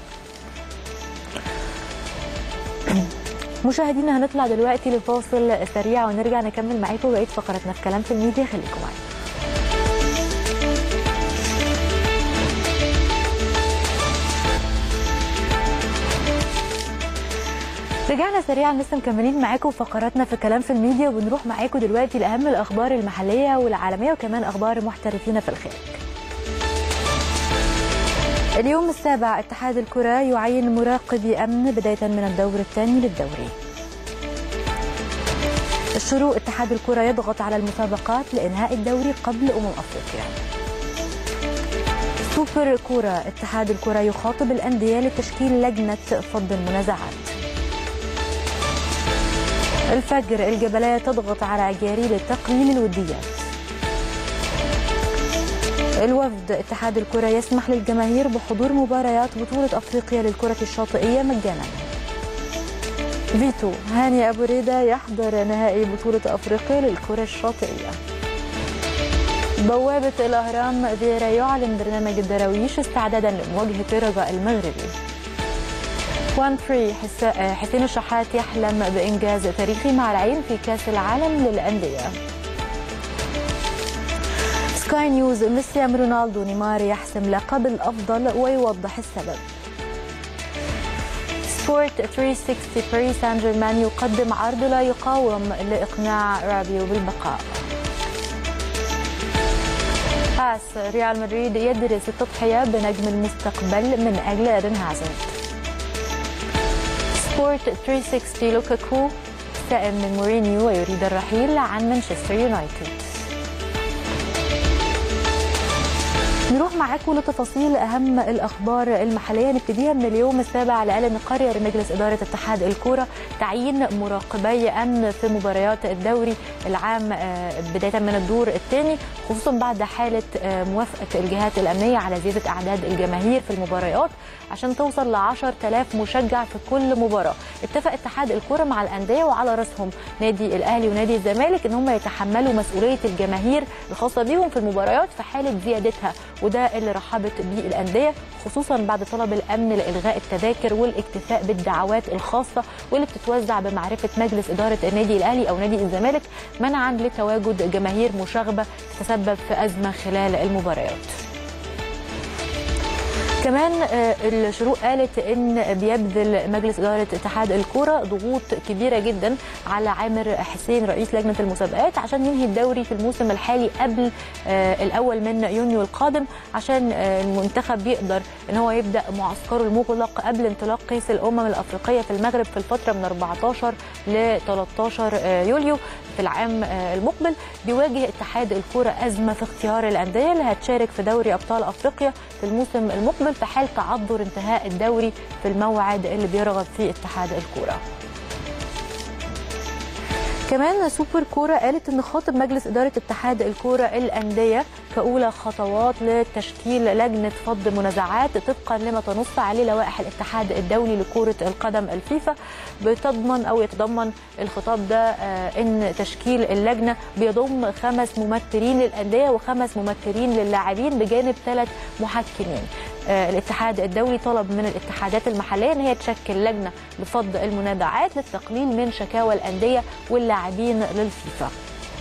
Speaker 1: مشاهدينا هنطلع دلوقتي لفاصل سريع ونرجع نكمل معاكم بقيه فقراتنا في كلام في الميديا خليكم معانا رجعنا سريعا لسه مكملين معاكم فقراتنا في كلام في الميديا وبنروح معاكم دلوقتي لاهم الاخبار المحليه والعالميه وكمان اخبار محترفين في الخارج اليوم السابع اتحاد الكرة يعين مراقبي أمن بداية من الدور الثاني للدوري الشروق اتحاد الكرة يضغط على المسابقات لإنهاء الدوري قبل أمم أفريقيا سوبر كورة اتحاد الكرة يخاطب الأندية لتشكيل لجنة فض المنازعات الفجر الجبلية تضغط على عجاري لتقليل الوديات الوفد اتحاد الكرة يسمح للجماهير بحضور مباريات بطولة أفريقيا للكرة الشاطئية مجانا فيتو هاني أبو ريدة يحضر نهائي بطولة أفريقيا للكرة الشاطئية بوابة الأهرام فيرا يعلن برنامج الدراويش استعدادا لمواجهة الرجاء المغربي وان فري حسين الشحات يحلم بإنجاز تاريخي مع العين في كأس العالم للأندية سكاي نيوز ميسي أم رونالدو نيمار يحسم لقب الأفضل ويوضح السبب سبورت 360 باريس سان جيرمان يقدم عرض لا يقاوم لإقناع رابيو بالبقاء باس ريال مدريد يدرس التضحية بنجم المستقبل من أجل إيدن هازارد سبورت 360 لوكاكو سائل من مورينيو ويريد الرحيل عن مانشستر يونايتد نروح معاكم لتفاصيل اهم الاخبار المحليه نبتديها من اليوم السابع لان قرر مجلس اداره اتحاد الكوره تعيين مراقبي امن في مباريات الدوري العام بدايه من الدور الثاني خصوصا بعد حاله موافقه الجهات الامنيه على زياده اعداد الجماهير في المباريات عشان توصل ل 10000 مشجع في كل مباراه اتفق اتحاد الكوره مع الانديه وعلى راسهم نادي الاهلي ونادي الزمالك ان هم يتحملوا مسؤوليه الجماهير الخاصه بيهم في المباريات في حاله زيادتها وده اللي رحبت بيه الانديه خصوصا بعد طلب الامن لالغاء التذاكر والاكتفاء بالدعوات الخاصه واللي بتتوزع بمعرفه مجلس اداره النادي الاهلي او نادي الزمالك منعا لتواجد جماهير مشاغبه تتسبب في ازمه خلال المباريات. كمان الشروق قالت ان بيبذل مجلس اداره اتحاد الكوره ضغوط كبيره جدا على عامر حسين رئيس لجنه المسابقات عشان ينهي الدوري في الموسم الحالي قبل الاول من يونيو القادم عشان المنتخب يقدر ان هو يبدا معسكره المغلق قبل انطلاق كاس الامم الافريقيه في المغرب في الفتره من 14 ل 13 يوليو في العام المقبل بيواجه اتحاد الكوره ازمه في اختيار الانديه اللي هتشارك في دوري ابطال افريقيا في الموسم المقبل في حال تعذر انتهاء الدوري في الموعد اللي بيرغب فيه اتحاد الكوره. كمان سوبر كوره قالت ان خاطب مجلس اداره اتحاد الكوره الانديه كاولى خطوات لتشكيل لجنه فض منازعات طبقا لما تنص عليه لوائح الاتحاد الدولي لكره القدم الفيفا بتضمن او يتضمن الخطاب ده ان تشكيل اللجنه بيضم خمس ممثلين للانديه وخمس ممثلين للاعبين بجانب ثلاث محكمين. الاتحاد الدولي طلب من الاتحادات المحليه ان هي تشكل لجنه لفض المنازعات للتقليل من شكاوى الانديه واللاعبين للفيفا.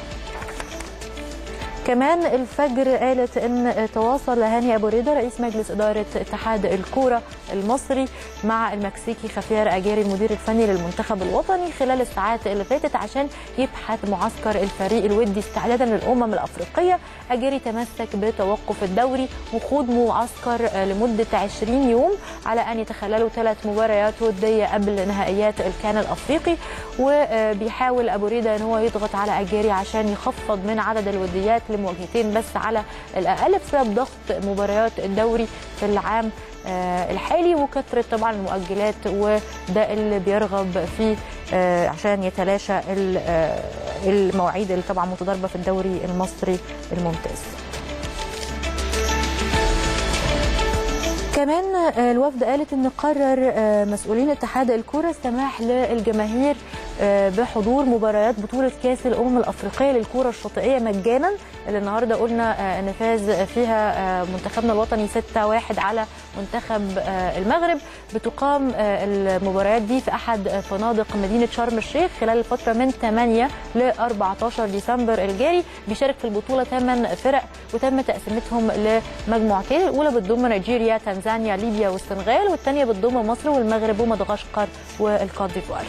Speaker 1: كمان الفجر قالت ان تواصل هاني ابو ريده رئيس مجلس اداره اتحاد الكوره المصري مع المكسيكي خفير اجاري المدير الفني للمنتخب الوطني خلال الساعات اللي فاتت عشان يبحث معسكر الفريق الودي استعدادا للامم الافريقيه اجاري تمسك بتوقف الدوري وخوض معسكر لمده 20 يوم على ان يتخللوا ثلاث مباريات وديه قبل نهائيات الكان الافريقي وبيحاول ابو ريده ان هو يضغط على اجاري عشان يخفض من عدد الوديات لمواجهتين بس على الاقل بسبب ضغط مباريات الدوري في العام الحالي وكثره طبعا المؤجلات وده اللي بيرغب فيه عشان يتلاشى المواعيد اللي طبعا متضاربه في الدوري المصري الممتاز. كمان الوفد قالت ان قرر مسؤولين اتحاد الكره السماح للجماهير بحضور مباريات بطوله كاس الامم الافريقيه للكره الشاطئيه مجانا اللي النهارده قلنا ان فاز فيها منتخبنا الوطني 6-1 على منتخب المغرب بتقام المباريات دي في احد فنادق مدينه شرم الشيخ خلال الفتره من 8 ل 14 ديسمبر الجاري بيشارك في البطوله 8 فرق وتم تقسيمتهم لمجموعتين الاولى بتضم نيجيريا تنزانيا ليبيا والسنغال والثانيه بتضم مصر والمغرب ومدغشقر والكوت ديفوار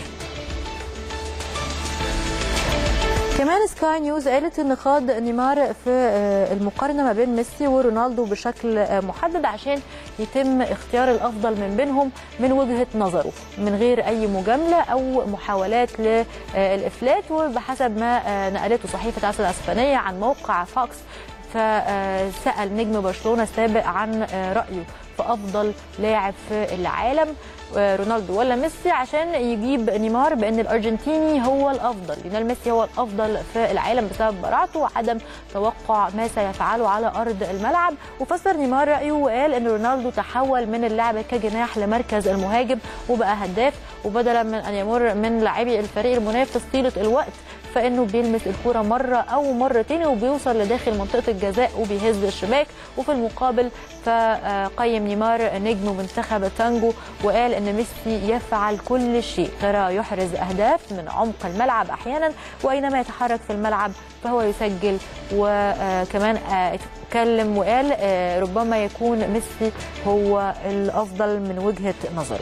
Speaker 1: كمان سكاي نيوز قالت ان خاض نيمار في المقارنه ما بين ميسي ورونالدو بشكل محدد عشان يتم اختيار الافضل من بينهم من وجهه نظره من غير اي مجامله او محاولات للافلات وبحسب ما نقلته صحيفه اسل الاسبانيه عن موقع فوكس فسال نجم برشلونه السابق عن رايه في افضل لاعب في العالم رونالدو ولا ميسي عشان يجيب نيمار بان الارجنتيني هو الافضل ليونيل ميسي هو الافضل في العالم بسبب براعته وعدم توقع ما سيفعله على ارض الملعب وفسر نيمار رايه وقال ان رونالدو تحول من اللعب كجناح لمركز المهاجم وبقى هداف وبدلا من ان يمر من لاعبي الفريق المنافس طيله الوقت فانه بيلمس الكوره مره او مرتين وبيوصل لداخل منطقه الجزاء وبيهز الشباك وفي المقابل فقيم نيمار نجم منتخب تانجو وقال ان ميسي يفعل كل شيء ترى يحرز اهداف من عمق الملعب احيانا واينما يتحرك في الملعب فهو يسجل وكمان اتكلم وقال ربما يكون ميسي هو الافضل من وجهه نظره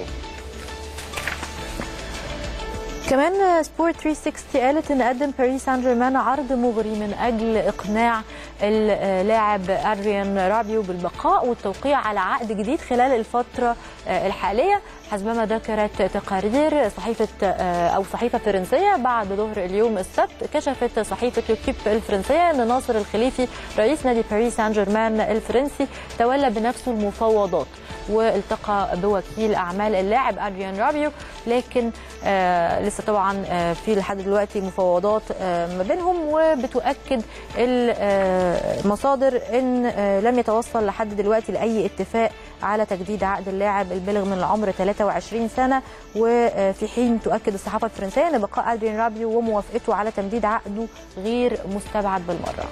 Speaker 1: كمان سبورت 360 قالت ان قدم باريس سان جيرمان عرض مغري من اجل اقناع اللاعب ادريان رابيو بالبقاء والتوقيع على عقد جديد خلال الفتره الحاليه حسبما ذكرت تقارير صحيفه او صحيفه فرنسيه بعد ظهر اليوم السبت كشفت صحيفه لوكيب الفرنسيه ان ناصر الخليفي رئيس نادي باريس سان جيرمان الفرنسي تولى بنفسه المفاوضات والتقى بوكيل اعمال اللاعب ادريان رابيو لكن آه لسه طبعا آه في لحد دلوقتي مفاوضات آه ما بينهم وبتؤكد المصادر ان آه لم يتوصل لحد دلوقتي لاي اتفاق على تجديد عقد اللاعب البالغ من العمر 23 سنه وفي حين تؤكد الصحافه الفرنسيه ان بقاء ادريان رابيو وموافقته على تمديد عقده غير مستبعد بالمره.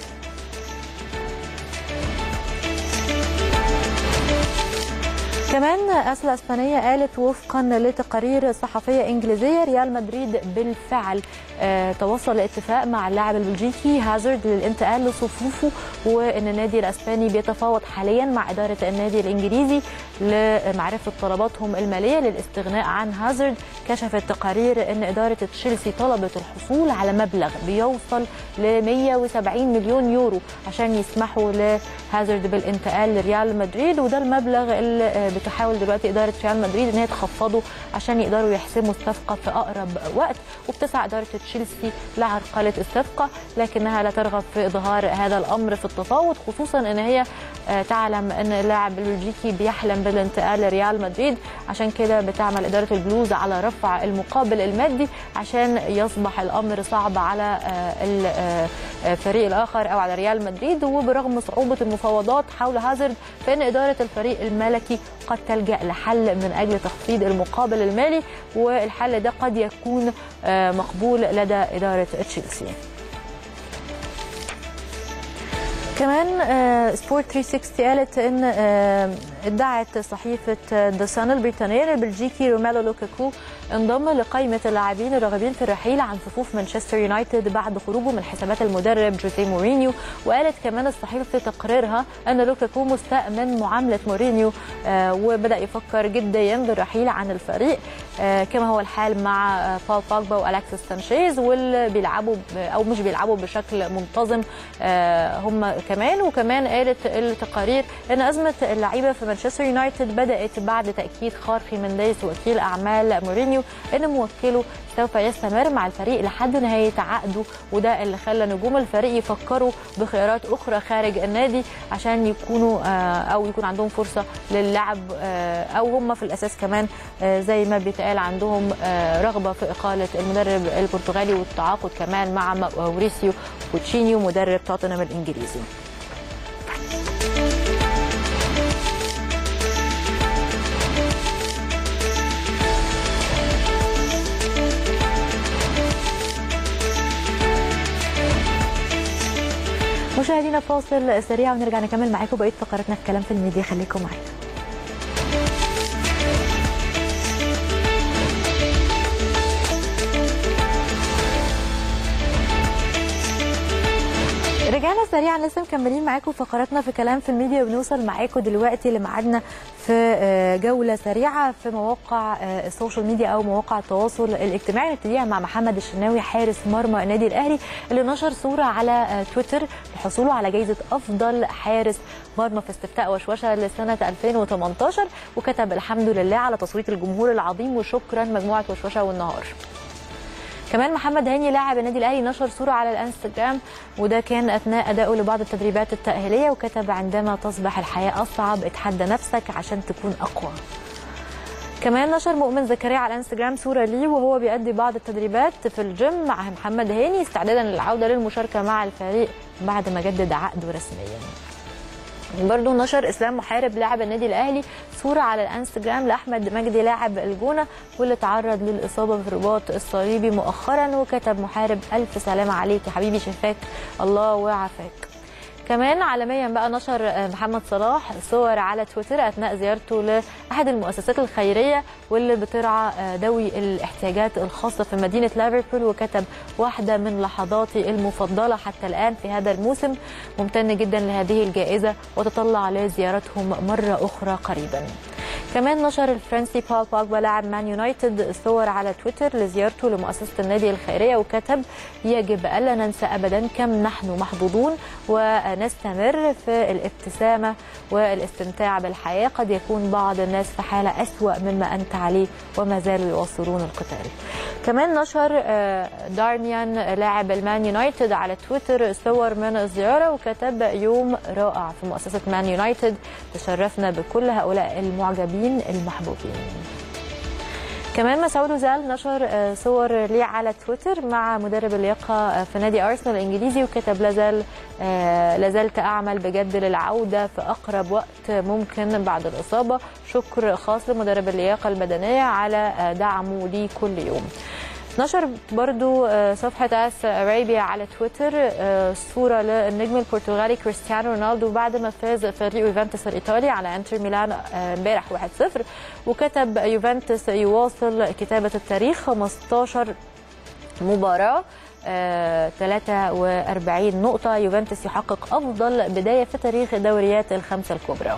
Speaker 1: كمان أسل اسبانيه قالت وفقا لتقارير صحفيه انجليزيه ريال مدريد بالفعل آه توصل لاتفاق مع اللاعب البلجيكي هازارد للانتقال لصفوفه وان النادي الاسباني بيتفاوض حاليا مع اداره النادي الانجليزي لمعرفه طلباتهم الماليه للاستغناء عن هازارد كشفت تقارير ان اداره تشيلسي طلبت الحصول على مبلغ بيوصل ل 170 مليون يورو عشان يسمحوا لهازارد بالانتقال لريال مدريد وده المبلغ اللي بتحاول دلوقتي اداره ريال مدريد ان هي تخفضه عشان يقدروا يحسموا الصفقه في اقرب وقت وبتسعى اداره تشيلسي لعرقله الصفقه لكنها لا ترغب في اظهار هذا الامر في التفاوض خصوصا ان هي تعلم ان اللاعب البلجيكي بيحلم بالانتقال لريال مدريد عشان كده بتعمل اداره البلوز على رفع المقابل المادي عشان يصبح الامر صعب على الفريق الاخر او على ريال مدريد وبرغم صعوبه المفاوضات حول هازارد فان اداره الفريق الملكي قد تلجا لحل من اجل تخفيض المقابل المالي والحل ده قد يكون مقبول لدى اداره تشيلسي. كمان سبورت 360 قالت ان ادعت صحيفه ذا سان البريطانيه البلجيكي روميلو لوكاكو انضم لقائمه اللاعبين الراغبين في الرحيل عن صفوف مانشستر يونايتد بعد خروجه من حسابات المدرب جوزيه مورينيو وقالت كمان الصحيفه في تقريرها ان لوكاكو مستاء من معامله مورينيو وبدا يفكر جديا بالرحيل عن الفريق كما هو الحال مع بول بوجبا والكسيس سانشيز واللي بيلعبوا او مش بيلعبوا بشكل منتظم هم كمان وكمان قالت التقارير ان ازمه اللعيبه في مانشستر يونايتد بدات بعد تاكيد خارخي منديس وكيل اعمال مورينيو ان موكله سوف يستمر مع الفريق لحد نهايه عقده وده اللي خلى نجوم الفريق يفكروا بخيارات اخرى خارج النادي عشان يكونوا او يكون عندهم فرصه للعب او هم في الاساس كمان زي ما بيتقال عندهم رغبه في اقاله المدرب البرتغالي والتعاقد كمان مع ماوريسيو بوتشينيو مدرب توتنهام الانجليزي مشاهدينا فاصل سريع ونرجع نكمل معاكم بقيه فقراتنا في كلام في الميديا خليكم معانا رجعنا سريعا لسه مكملين معاكم فقراتنا في كلام في الميديا وبنوصل معاكم دلوقتي لميعادنا في جوله سريعه في مواقع السوشيال ميديا او مواقع التواصل الاجتماعي نبتديها مع محمد الشناوي حارس مرمى النادي الاهلي اللي نشر صوره على تويتر لحصوله على جائزه افضل حارس مرمى في استفتاء وشوشه لسنه 2018 وكتب الحمد لله على تصويت الجمهور العظيم وشكرا مجموعه وشوشه والنهار كمان محمد هاني لاعب النادي الاهلي نشر صوره على الانستجرام وده كان اثناء ادائه لبعض التدريبات التاهيليه وكتب عندما تصبح الحياه اصعب اتحدى نفسك عشان تكون اقوى كمان نشر مؤمن زكريا على الانستجرام صوره ليه وهو بيأدي بعض التدريبات في الجيم مع محمد هاني استعدادا للعوده للمشاركه مع الفريق بعد ما جدد عقده رسميا برضه نشر اسلام محارب لاعب النادي الاهلي صوره على الانستجرام لاحمد مجدي لاعب الجونه واللي تعرض للاصابه في الرباط الصليبي مؤخرا وكتب محارب الف سلامه عليك يا حبيبي شفاك الله وعافاك كمان عالميا بقى نشر محمد صلاح صور على تويتر اثناء زيارته لاحد المؤسسات الخيريه واللي بترعى ذوي الاحتياجات الخاصه في مدينه ليفربول وكتب واحده من لحظاتي المفضله حتى الان في هذا الموسم ممتن جدا لهذه الجائزه وتطلع لزيارتهم مره اخرى قريبا كمان نشر الفرنسي بول بوجبا لاعب مان يونايتد صور على تويتر لزيارته لمؤسسه النادي الخيريه وكتب يجب الا ننسى ابدا كم نحن محظوظون ونستمر في الابتسامه والاستمتاع بالحياه قد يكون بعض الناس في حاله اسوا مما انت عليه وما زالوا يواصلون القتال كمان نشر دارميان لاعب المان يونايتد على تويتر صور من الزياره وكتب يوم رائع في مؤسسه مان يونايتد تشرفنا بكل هؤلاء المعجبين المحبوبين كمان مسعود وزال نشر صور ليه على تويتر مع مدرب اللياقه في نادي ارسنال الانجليزي وكتب لازال لازلت اعمل بجد للعوده في اقرب وقت ممكن بعد الاصابه شكر خاص لمدرب اللياقه البدنيه على دعمه لي كل يوم نشر برضو صفحة اس ارابيا على تويتر صورة للنجم البرتغالي كريستيانو رونالدو بعد ما فاز فريق يوفنتوس الإيطالي على انتر ميلان امبارح 1-0 وكتب يوفنتوس يواصل كتابة التاريخ 15 مباراة آه 43 نقطة يوفنتوس يحقق أفضل بداية في تاريخ الدوريات الخمسة الكبرى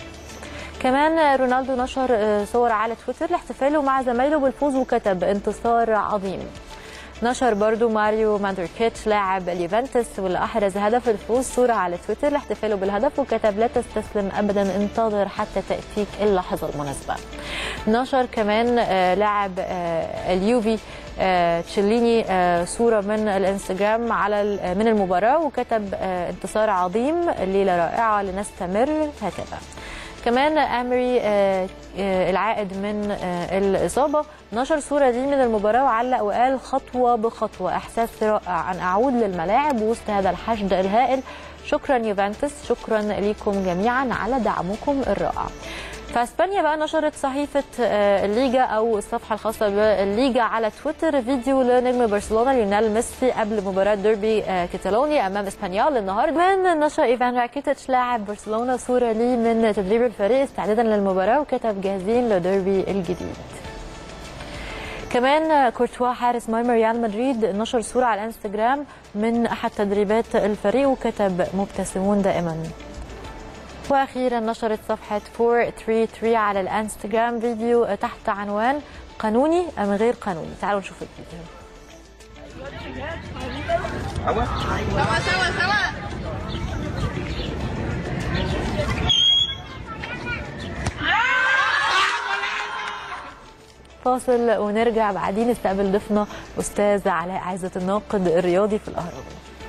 Speaker 1: كمان رونالدو نشر صور على تويتر لاحتفاله مع زمايله بالفوز وكتب انتصار عظيم نشر برضو ماريو ماندركيتش لاعب اليوفنتوس واللي احرز هدف الفوز صوره على تويتر لاحتفاله بالهدف وكتب لا تستسلم ابدا انتظر حتى تاتيك اللحظه المناسبه. نشر كمان لاعب اليوفي تشيليني صوره من الانستجرام على من المباراه وكتب انتصار عظيم ليله رائعه لنستمر هكذا. كمان امري العائد من الاصابه نشر صوره دي من المباراه وعلق وقال خطوه بخطوه احساس رائع ان اعود للملاعب وسط هذا الحشد الهائل شكرا يوفنتوس شكرا لكم جميعا على دعمكم الرائع فاسبانيا بقى نشرت صحيفه الليجا او الصفحه الخاصه بالليجا على تويتر فيديو لنجم برشلونه ليونيل ميسي قبل مباراه ديربي كاتالونيا امام اسبانيول النهارده كمان نشر ايفان راكيتيتش لاعب برشلونه صوره ليه من تدريب الفريق استعدادا للمباراه وكتب جاهزين لديربي الجديد كمان كورتوا حارس مرمى ريال مدريد نشر صوره على الانستجرام من احد تدريبات الفريق وكتب مبتسمون دائما واخيرا نشرت صفحه 433 على الانستجرام فيديو تحت عنوان قانوني ام غير قانوني تعالوا نشوف الفيديو
Speaker 4: سوا سوا سوا
Speaker 1: فاصل ونرجع بعدين نستقبل ضيفنا استاذ علاء عزة الناقد الرياضي في الاهرام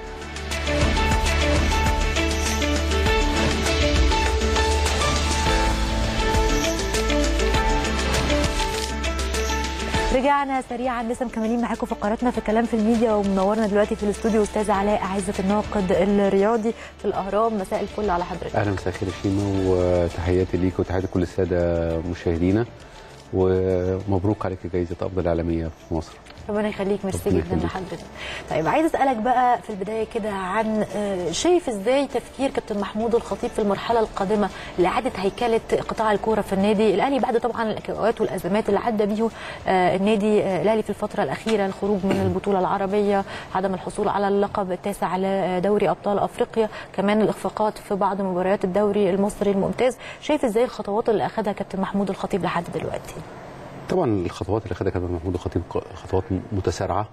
Speaker 1: رجعنا سريعا لسه مكملين معاكم فقراتنا في كلام في الميديا ومنورنا دلوقتي في الاستوديو استاذ علاء عزة الناقد الرياضي في الاهرام مساء الفل على حضرتك
Speaker 5: اهلا مساء الخير شيماء وتحياتي ليك وتحياتي لكل الساده مشاهدينا ومبروك عليك جائزه افضل اعلاميه في مصر
Speaker 1: ربنا يخليك ميرسي
Speaker 5: ربنا
Speaker 1: جدا
Speaker 5: يخليك.
Speaker 1: لحضرتك طيب عايز اسالك بقى في البدايه كده عن آه، شايف ازاي تفكير كابتن محمود الخطيب في المرحله القادمه لاعاده هيكله قطاع الكوره في النادي الاهلي بعد طبعا الاوقات والازمات اللي عدى بيه آه، النادي آه، الاهلي في الفتره الاخيره الخروج من البطوله العربيه عدم الحصول على اللقب التاسع لدوري ابطال افريقيا كمان الاخفاقات في بعض مباريات الدوري المصري الممتاز شايف ازاي الخطوات اللي اخذها كابتن محمود الخطيب لحد دلوقتي
Speaker 5: طبعا الخطوات اللي خدها كابتن محمود الخطيب خطوات متسارعه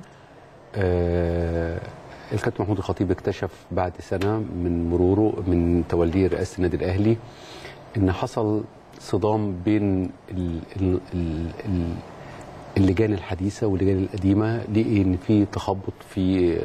Speaker 5: آه الكابتن محمود الخطيب اكتشف بعد سنه من مروره من توليه رئاسه النادي الاهلي ان حصل صدام بين ال ال ال ال اللجان الحديثه واللجان القديمه لقي ان في تخبط في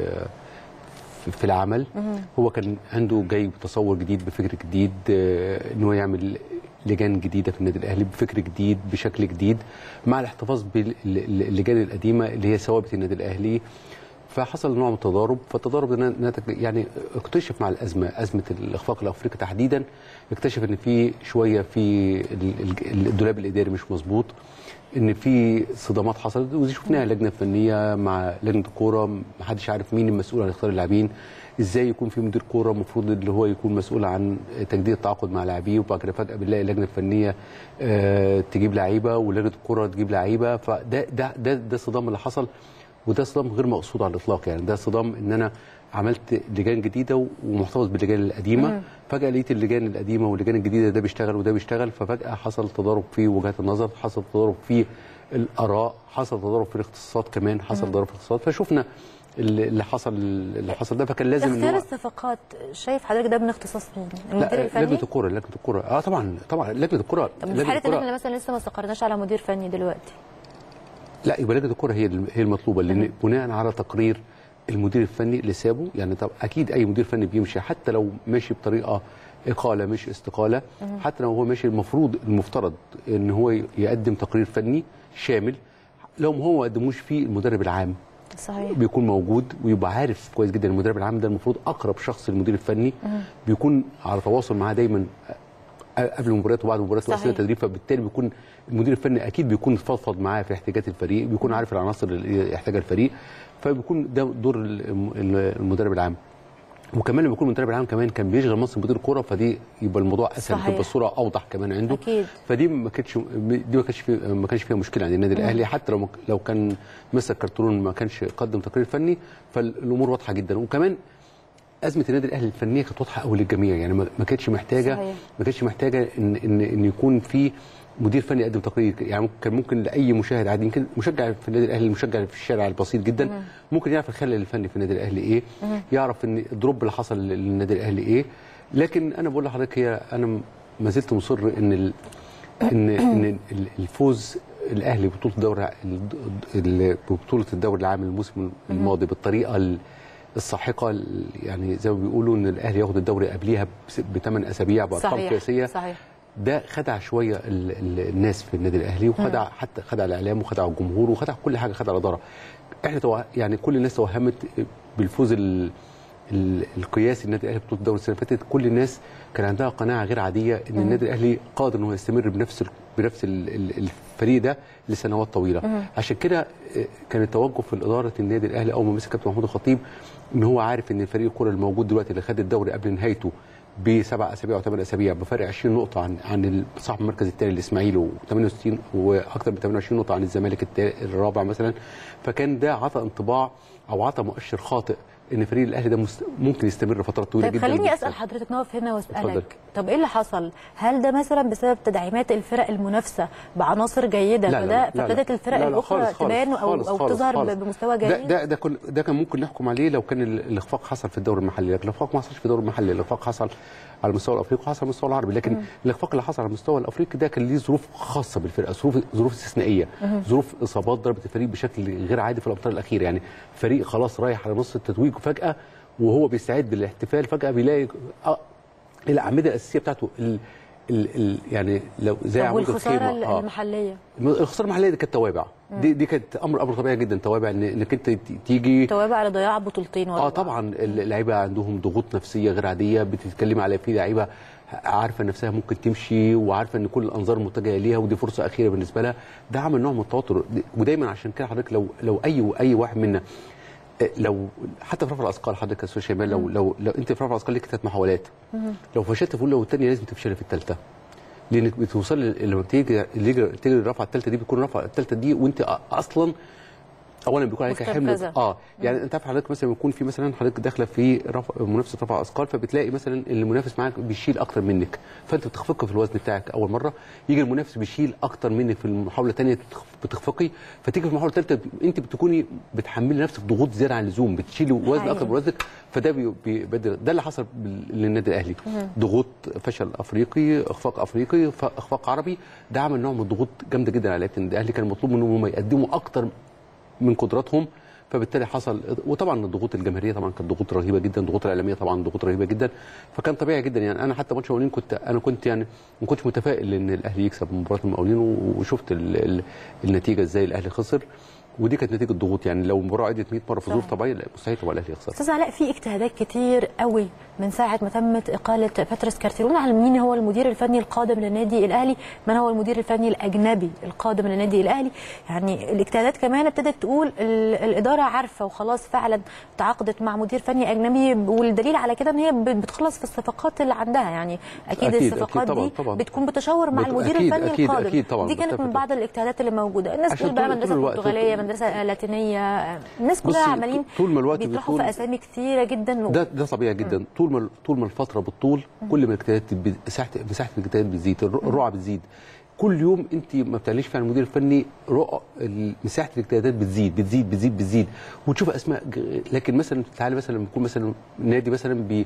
Speaker 5: في- في العمل هو كان عنده جاي بتصور جديد بفكر جديد آه، ان هو يعمل لجان جديده في النادي الاهلي بفكر جديد بشكل جديد مع الاحتفاظ باللجان القديمه اللي هي ثوابت النادي الاهلي فحصل نوع من التضارب فالتضارب ده نتج يعني اكتشف مع الازمه ازمه الاخفاق الافريقي تحديدا اكتشف ان في شويه في ال- ال- الدولاب الاداري مش مظبوط ان في صدامات حصلت ودي شفناها لجنه فنيه مع لجنه الكوره ما حدش عارف مين المسؤول عن اختيار اللاعبين ازاي يكون في مدير كوره المفروض اللي هو يكون مسؤول عن تجديد التعاقد مع لاعبيه وبعد كده فجاه بنلاقي اللجنه الفنيه آه، تجيب لعيبه ولجنه الكوره تجيب لعيبه فده ده ده ده الصدام اللي حصل وده صدام غير مقصود على الاطلاق يعني ده صدام ان انا عملت لجان جديده ومحتفظ باللجان القديمه فجاه لقيت اللجان القديمه واللجان الجديده ده بيشتغل وده بيشتغل ففجاه حصل تضارب في وجهات النظر حصل تضارب في الاراء حصل تضارب في الاختصاصات كمان حصل تضارب في الاختصاصات فشفنا اللي اللي حصل اللي حصل ده فكان لازم ان
Speaker 1: اختيار
Speaker 5: هو
Speaker 1: الصفقات شايف حضرتك ده من اختصاص مين؟ المدير
Speaker 5: لا
Speaker 1: الفني؟
Speaker 5: لجنه الكوره لجنه الكوره اه طبعا طبعا لجنه الكوره
Speaker 1: طب في
Speaker 5: لجنة
Speaker 1: حاله ان
Speaker 5: الكرة-
Speaker 1: احنا مثلا لسه ما استقرناش على مدير فني دلوقتي
Speaker 5: لا يبقى لجنه الكره هي هي المطلوبه لان بناء على تقرير المدير الفني اللي سابه يعني طب اكيد اي مدير فني بيمشي حتى لو ماشي بطريقه اقاله مش استقاله حتى لو هو ماشي المفروض المفترض ان هو يقدم تقرير فني شامل لو ما هو ما قدموش فيه المدرب العام
Speaker 1: صحيح
Speaker 5: بيكون موجود ويبقى عارف كويس جدا المدرب العام ده المفروض اقرب شخص للمدير الفني بيكون على تواصل معاه دايما قبل المباريات وبعد المباريات
Speaker 1: صحيح.
Speaker 5: واثناء التدريب فبالتالي بيكون المدير الفني اكيد بيكون فضفض معاه في احتياجات الفريق بيكون عارف العناصر اللي يحتاجها الفريق فبيكون ده دور الم- المدرب العام وكمان لما يكون المدرب العام كمان كان بيشغل منصب مدير كوره فدي يبقى الموضوع اسهل
Speaker 1: صحيح.
Speaker 5: تبقى الصوره اوضح كمان عنده
Speaker 1: أكيد.
Speaker 5: فدي ما كانتش دي ما كانش في ما كانش فيها مشكله عند النادي الاهلي حتى لو لو كان مسك كرتون ما كانش قدم تقرير فني فالامور واضحه جدا وكمان ازمه النادي الاهلي الفنيه كانت واضحه قوي للجميع يعني ما ما كانتش محتاجه
Speaker 1: صحيح.
Speaker 5: ما كانتش محتاجه ان ان ان يكون في مدير فني يقدم تقرير يعني كان ممكن لاي مشاهد عادي يمكن مشجع في النادي الاهلي المشجع في الشارع البسيط جدا ممكن يعرف الخلل الفني في النادي الاهلي ايه يعرف ان الدروب اللي حصل للنادي الاهلي ايه لكن انا بقول لحضرتك هي انا ما زلت مصر ان ال ان ان ال- الفوز الاهلي ببطوله الدوري ال- ببطوله الدوري العام الموسم الماضي بالطريقه ال- الساحقه ال- يعني زي ما بيقولوا ان الاهلي ياخد الدوري قبليها بثمان اسابيع بارقام
Speaker 1: صحيح
Speaker 5: قياسيه
Speaker 1: صحيح
Speaker 5: ده خدع شويه ال ال الناس في النادي الاهلي وخدع حتى خدع الاعلام وخدع الجمهور وخدع كل حاجه خدع الاداره احنا تو... يعني كل الناس توهمت بالفوز ال... ال... القياسي النادي الاهلي بطوله الدوري السنه اللي فاتت كل الناس كان عندها قناعه غير عاديه ان النادي الاهلي قادر انه يستمر بنفس ال... بنفس ال... ال- الفريق ده لسنوات طويله عشان كده آه، كان التوجه في اداره النادي الاهلي اول ما مسك كابتن محمود الخطيب ان هو عارف ان الفريق الكره الموجود دلوقتي اللي خد الدوري قبل نهايته بسبع اسابيع او ثمان اسابيع بفرق 20 نقطه عن عن صاحب المركز الثاني الاسماعيلي و68 واكثر من 28 نقطه عن الزمالك التا- الرابع مثلا فكان ده عطى انطباع او عطى مؤشر خاطئ ان فريق الاهلي ده مست... ممكن يستمر فترات طويله
Speaker 1: طيب
Speaker 5: جدا
Speaker 1: خليني
Speaker 5: بس-
Speaker 1: اسال حضرتك نقف هنا
Speaker 5: اتفضل.
Speaker 1: واسالك طب ايه اللي حصل؟ هل ده مثلا بسبب تدعيمات الفرق المنافسه بعناصر جيده
Speaker 5: لا لا
Speaker 1: فده
Speaker 5: لا لا
Speaker 1: فابتدت
Speaker 5: لا
Speaker 1: الفرق
Speaker 5: لا لا
Speaker 1: الاخرى
Speaker 5: خالص خالص
Speaker 1: تبان او
Speaker 5: خالص
Speaker 1: او
Speaker 5: خالص
Speaker 1: تظهر
Speaker 5: خالص.
Speaker 1: بمستوى
Speaker 5: ده
Speaker 1: جيد؟
Speaker 5: ده ده, كن ده كان ممكن نحكم عليه لو كان ال- الاخفاق حصل في الدوري المحلي لكن الاخفاق ما حصلش في الدوري المحلي الاخفاق حصل على المستوى الافريقي وحصل على المستوى العربي لكن الاخفاق اللي حصل على المستوى الافريقي ده كان ليه ظروف خاصه بالفرقه ظروف ظروف استثنائيه ظروف اصابات ضربت الفريق بشكل غير عادي في الامتار الاخيره يعني فريق خلاص رايح على نص التتويج وفجاه وهو بيستعد للاحتفال فجاه بيلاقي آه الاعمده الاساسيه بتاعته ال ال ال يعني لو زي
Speaker 1: طب
Speaker 5: عمود
Speaker 1: والخساره
Speaker 5: الخيمه آه.
Speaker 1: المحليه
Speaker 5: الخساره المحليه دي كانت توابع دي دي كانت امر امر طبيعي جدا توابع إن- انك انت ت- تيجي
Speaker 1: توابع على ضياع بطولتين ورا
Speaker 5: اه
Speaker 1: بعض.
Speaker 5: طبعا اللعيبه عندهم ضغوط نفسيه غير عاديه بتتكلم على في لعيبه عارفه نفسها ممكن تمشي وعارفه ان كل الانظار متجهه ليها ودي فرصه اخيره بالنسبه لها ده عمل نوع من التوتر ودايما عشان كده حضرتك لو لو اي اي واحد منا آه، لو حتى في رفع الاثقال حضرتك يا استاذ شيماء لو لو لو انت في رفع الاثقال ليك ثلاث محاولات لو فشلت في الاولى والثانيه لازم تفشلي في الثالثه لانك بتوصل لما بتيجي تيجي تيجي الرفعه الثالثه دي بتكون الرفعه الثالثه دي وانت أ- اصلا اولا بيكون عليك حمل
Speaker 1: مستنفذة.
Speaker 5: اه يعني انت عارف حضرتك مثلا بيكون في مثلا حضرتك داخله في رفع منافسه رفع اثقال فبتلاقي مثلا اللي المنافس معاك بيشيل اكتر منك فانت بتخفق في الوزن بتاعك اول مره يجي المنافس بيشيل اكتر منك في المحاوله الثانيه بتخفقي فتيجي في المحاوله الثالثه انت بتكوني بتحملي نفسك ضغوط زياده عن اللزوم بتشيلي وزن
Speaker 1: حقيقي.
Speaker 5: اكتر من وزنك فده بي- بيبدل ده اللي حصل بال- للنادي الاهلي ضغوط فشل افريقي اخفاق افريقي ف- اخفاق عربي ده عمل نوع من الضغوط جامده جدا على لعيبه النادي الاهلي كان مطلوب منهم هم يقدموا اكتر من قدراتهم فبالتالي حصل وطبعا الضغوط الجماهيريه طبعا كانت ضغوط رهيبه جدا الضغوط الاعلاميه طبعا ضغوط رهيبه جدا فكان طبيعي جدا يعني انا حتى ماتش المقاولين كنت انا كنت يعني ما كنتش متفائل ان الاهلي يكسب مباراه المقاولين و- وشفت ال ال النتيجه ازاي الاهلي خسر ودي كانت نتيجه ضغوط يعني لو المباراه عدت 100 مره في ظروف
Speaker 1: صحيح.
Speaker 5: طبيعيه لا مستحيل طبعا الاهلي يخسر
Speaker 1: استاذ علاء في اجتهادات كتير قوي من ساعه ما تمت اقاله باتريس كارتيرون على مين هو المدير الفني القادم للنادي الاهلي من هو المدير الفني الاجنبي القادم للنادي الاهلي يعني الاجتهادات كمان ابتدت تقول ال- الاداره عارفه وخلاص فعلا تعاقدت مع مدير فني اجنبي والدليل على كده ان هي ب- بتخلص في الصفقات اللي عندها يعني اكيد,
Speaker 5: أكيد، أكيد
Speaker 1: الصفقات
Speaker 5: طبعاً،
Speaker 1: دي
Speaker 5: طبعاً.
Speaker 1: بتكون بتشاور مع
Speaker 5: بت-
Speaker 1: المدير
Speaker 5: أكيد،
Speaker 1: الفني
Speaker 5: أكيد،
Speaker 1: القادم
Speaker 5: أكيد طبعاً،
Speaker 1: دي كانت
Speaker 5: متفق.
Speaker 1: من بعض الاجتهادات اللي موجوده الناس
Speaker 5: عشان
Speaker 1: تقول بقى
Speaker 5: طول-
Speaker 1: مدرسه
Speaker 5: طول الوقت-
Speaker 1: برتغاليه مدرسه لاتينيه الناس كلها
Speaker 5: بصي،
Speaker 1: عمالين
Speaker 5: طول ما الوقت
Speaker 1: بيطرحوا
Speaker 5: بيطول-
Speaker 1: في اسامي كتيره جدا و...
Speaker 5: ده ده طبيعي جدا طول ما طول ما الفتره بتطول كل ما الاجتهادات بت- مساحه مساحه الاجتهاد بتزيد الر- الرعب بتزيد كل يوم انت ما بتعمليش فعلا المدير الفني رؤى ال- مساحه الاجتهادات بتزيد بتزيد بتزيد بتزيد وتشوف اسماء ج- لكن مثلا تعالى مثلا لما يكون مثلا نادي مثلا بي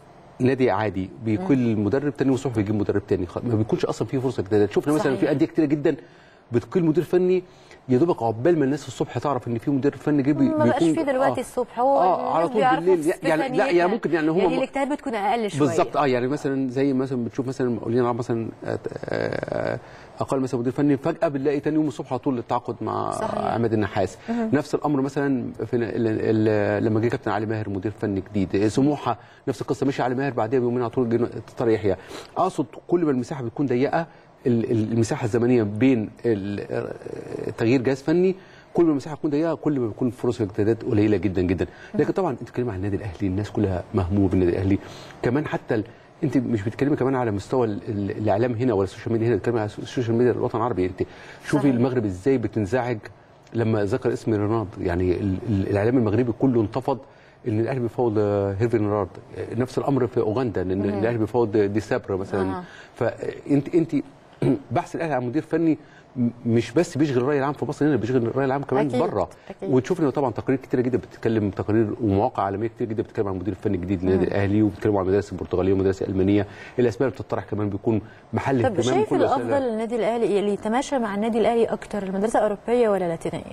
Speaker 5: نادي عادي بكل مدرب تاني وصبح بيجيب مدرب تاني خ- ما بيكونش اصلا فيه فرصه اجتهادات شفنا مثلا
Speaker 1: صحيح.
Speaker 5: في انديه كتيره جدا بتقيل مدير فني يا دوبك عقبال ما الناس الصبح تعرف ان في مدير فني جه بي-
Speaker 1: ما بقاش
Speaker 5: بيكون-
Speaker 1: فيه دلوقتي
Speaker 5: آه.
Speaker 1: الصبح هو
Speaker 5: اه على
Speaker 1: الناس
Speaker 5: طول
Speaker 1: بيعرفوا
Speaker 5: بالليل
Speaker 1: في
Speaker 5: يعني لا
Speaker 1: ثانيتها.
Speaker 5: يعني ممكن يعني هم
Speaker 1: يعني الاجتهاد بتكون اقل شويه
Speaker 5: بالظبط اه يعني مثلا زي مثلا بتشوف مثلا المقاولين العرب مثلا آه، آه، اقل مثلا مدير فني فجاه بنلاقي تاني يوم الصبح على طول التعاقد مع
Speaker 1: صحيح.
Speaker 5: عماد النحاس نفس الامر مثلا في ال- ال- ال- لما جه كابتن علي ماهر مدير فني جديد سموحه نفس القصه مشي علي ماهر بعدها بيومين على طول جه طارق يحيى اقصد كل ما المساحه بتكون ضيقه ال- ال- المساحه الزمنيه بين ال- آه، تغيير جهاز فني كل ما المساحه تكون ضيقه كل ما بيكون فرص الاجتهادات قليله جدا جدا لكن طبعا انت بتتكلم عن النادي الاهلي الناس كلها مهمومه بالنادي الاهلي كمان حتى ال... انت مش بتتكلمي كمان على مستوى ال- ال- الاعلام هنا ولا السوشيال ميديا هنا بتتكلمي على السوشيال ميديا الوطن العربي انت شوفي
Speaker 1: صحيح.
Speaker 5: المغرب ازاي بتنزعج لما ذكر اسم رونالد يعني ال- ال- الاعلام المغربي كله انتفض ان الاهلي بيفاوض آه، هيرفي رونالد آه، نفس الامر في اوغندا ان الاهلي بيفاوض دي سابرا مثلا
Speaker 1: آه.
Speaker 5: فانت انت بحث الاهلي عن مدير فني م- مش بس بيشغل الراي العام في مصر هنا بيشغل الراي العام كمان
Speaker 1: أكيد،
Speaker 5: بره
Speaker 1: أكيد.
Speaker 5: وتشوف ان طبعا تقارير كتيره جدا بتتكلم تقارير ومواقع عالميه كتير جدا بتتكلم عن المدير الفني الجديد للنادي الاهلي وبتتكلم عن المدارس البرتغاليه والمدارس الالمانيه الاسماء اللي بتطرح كمان بيكون محل
Speaker 1: طب
Speaker 5: اهتمام
Speaker 1: شايف
Speaker 5: كل وسائل
Speaker 1: الافضل للنادي الاهلي اللي يتماشى مع النادي الاهلي اكتر المدرسه الاوروبيه ولا اللاتينيه؟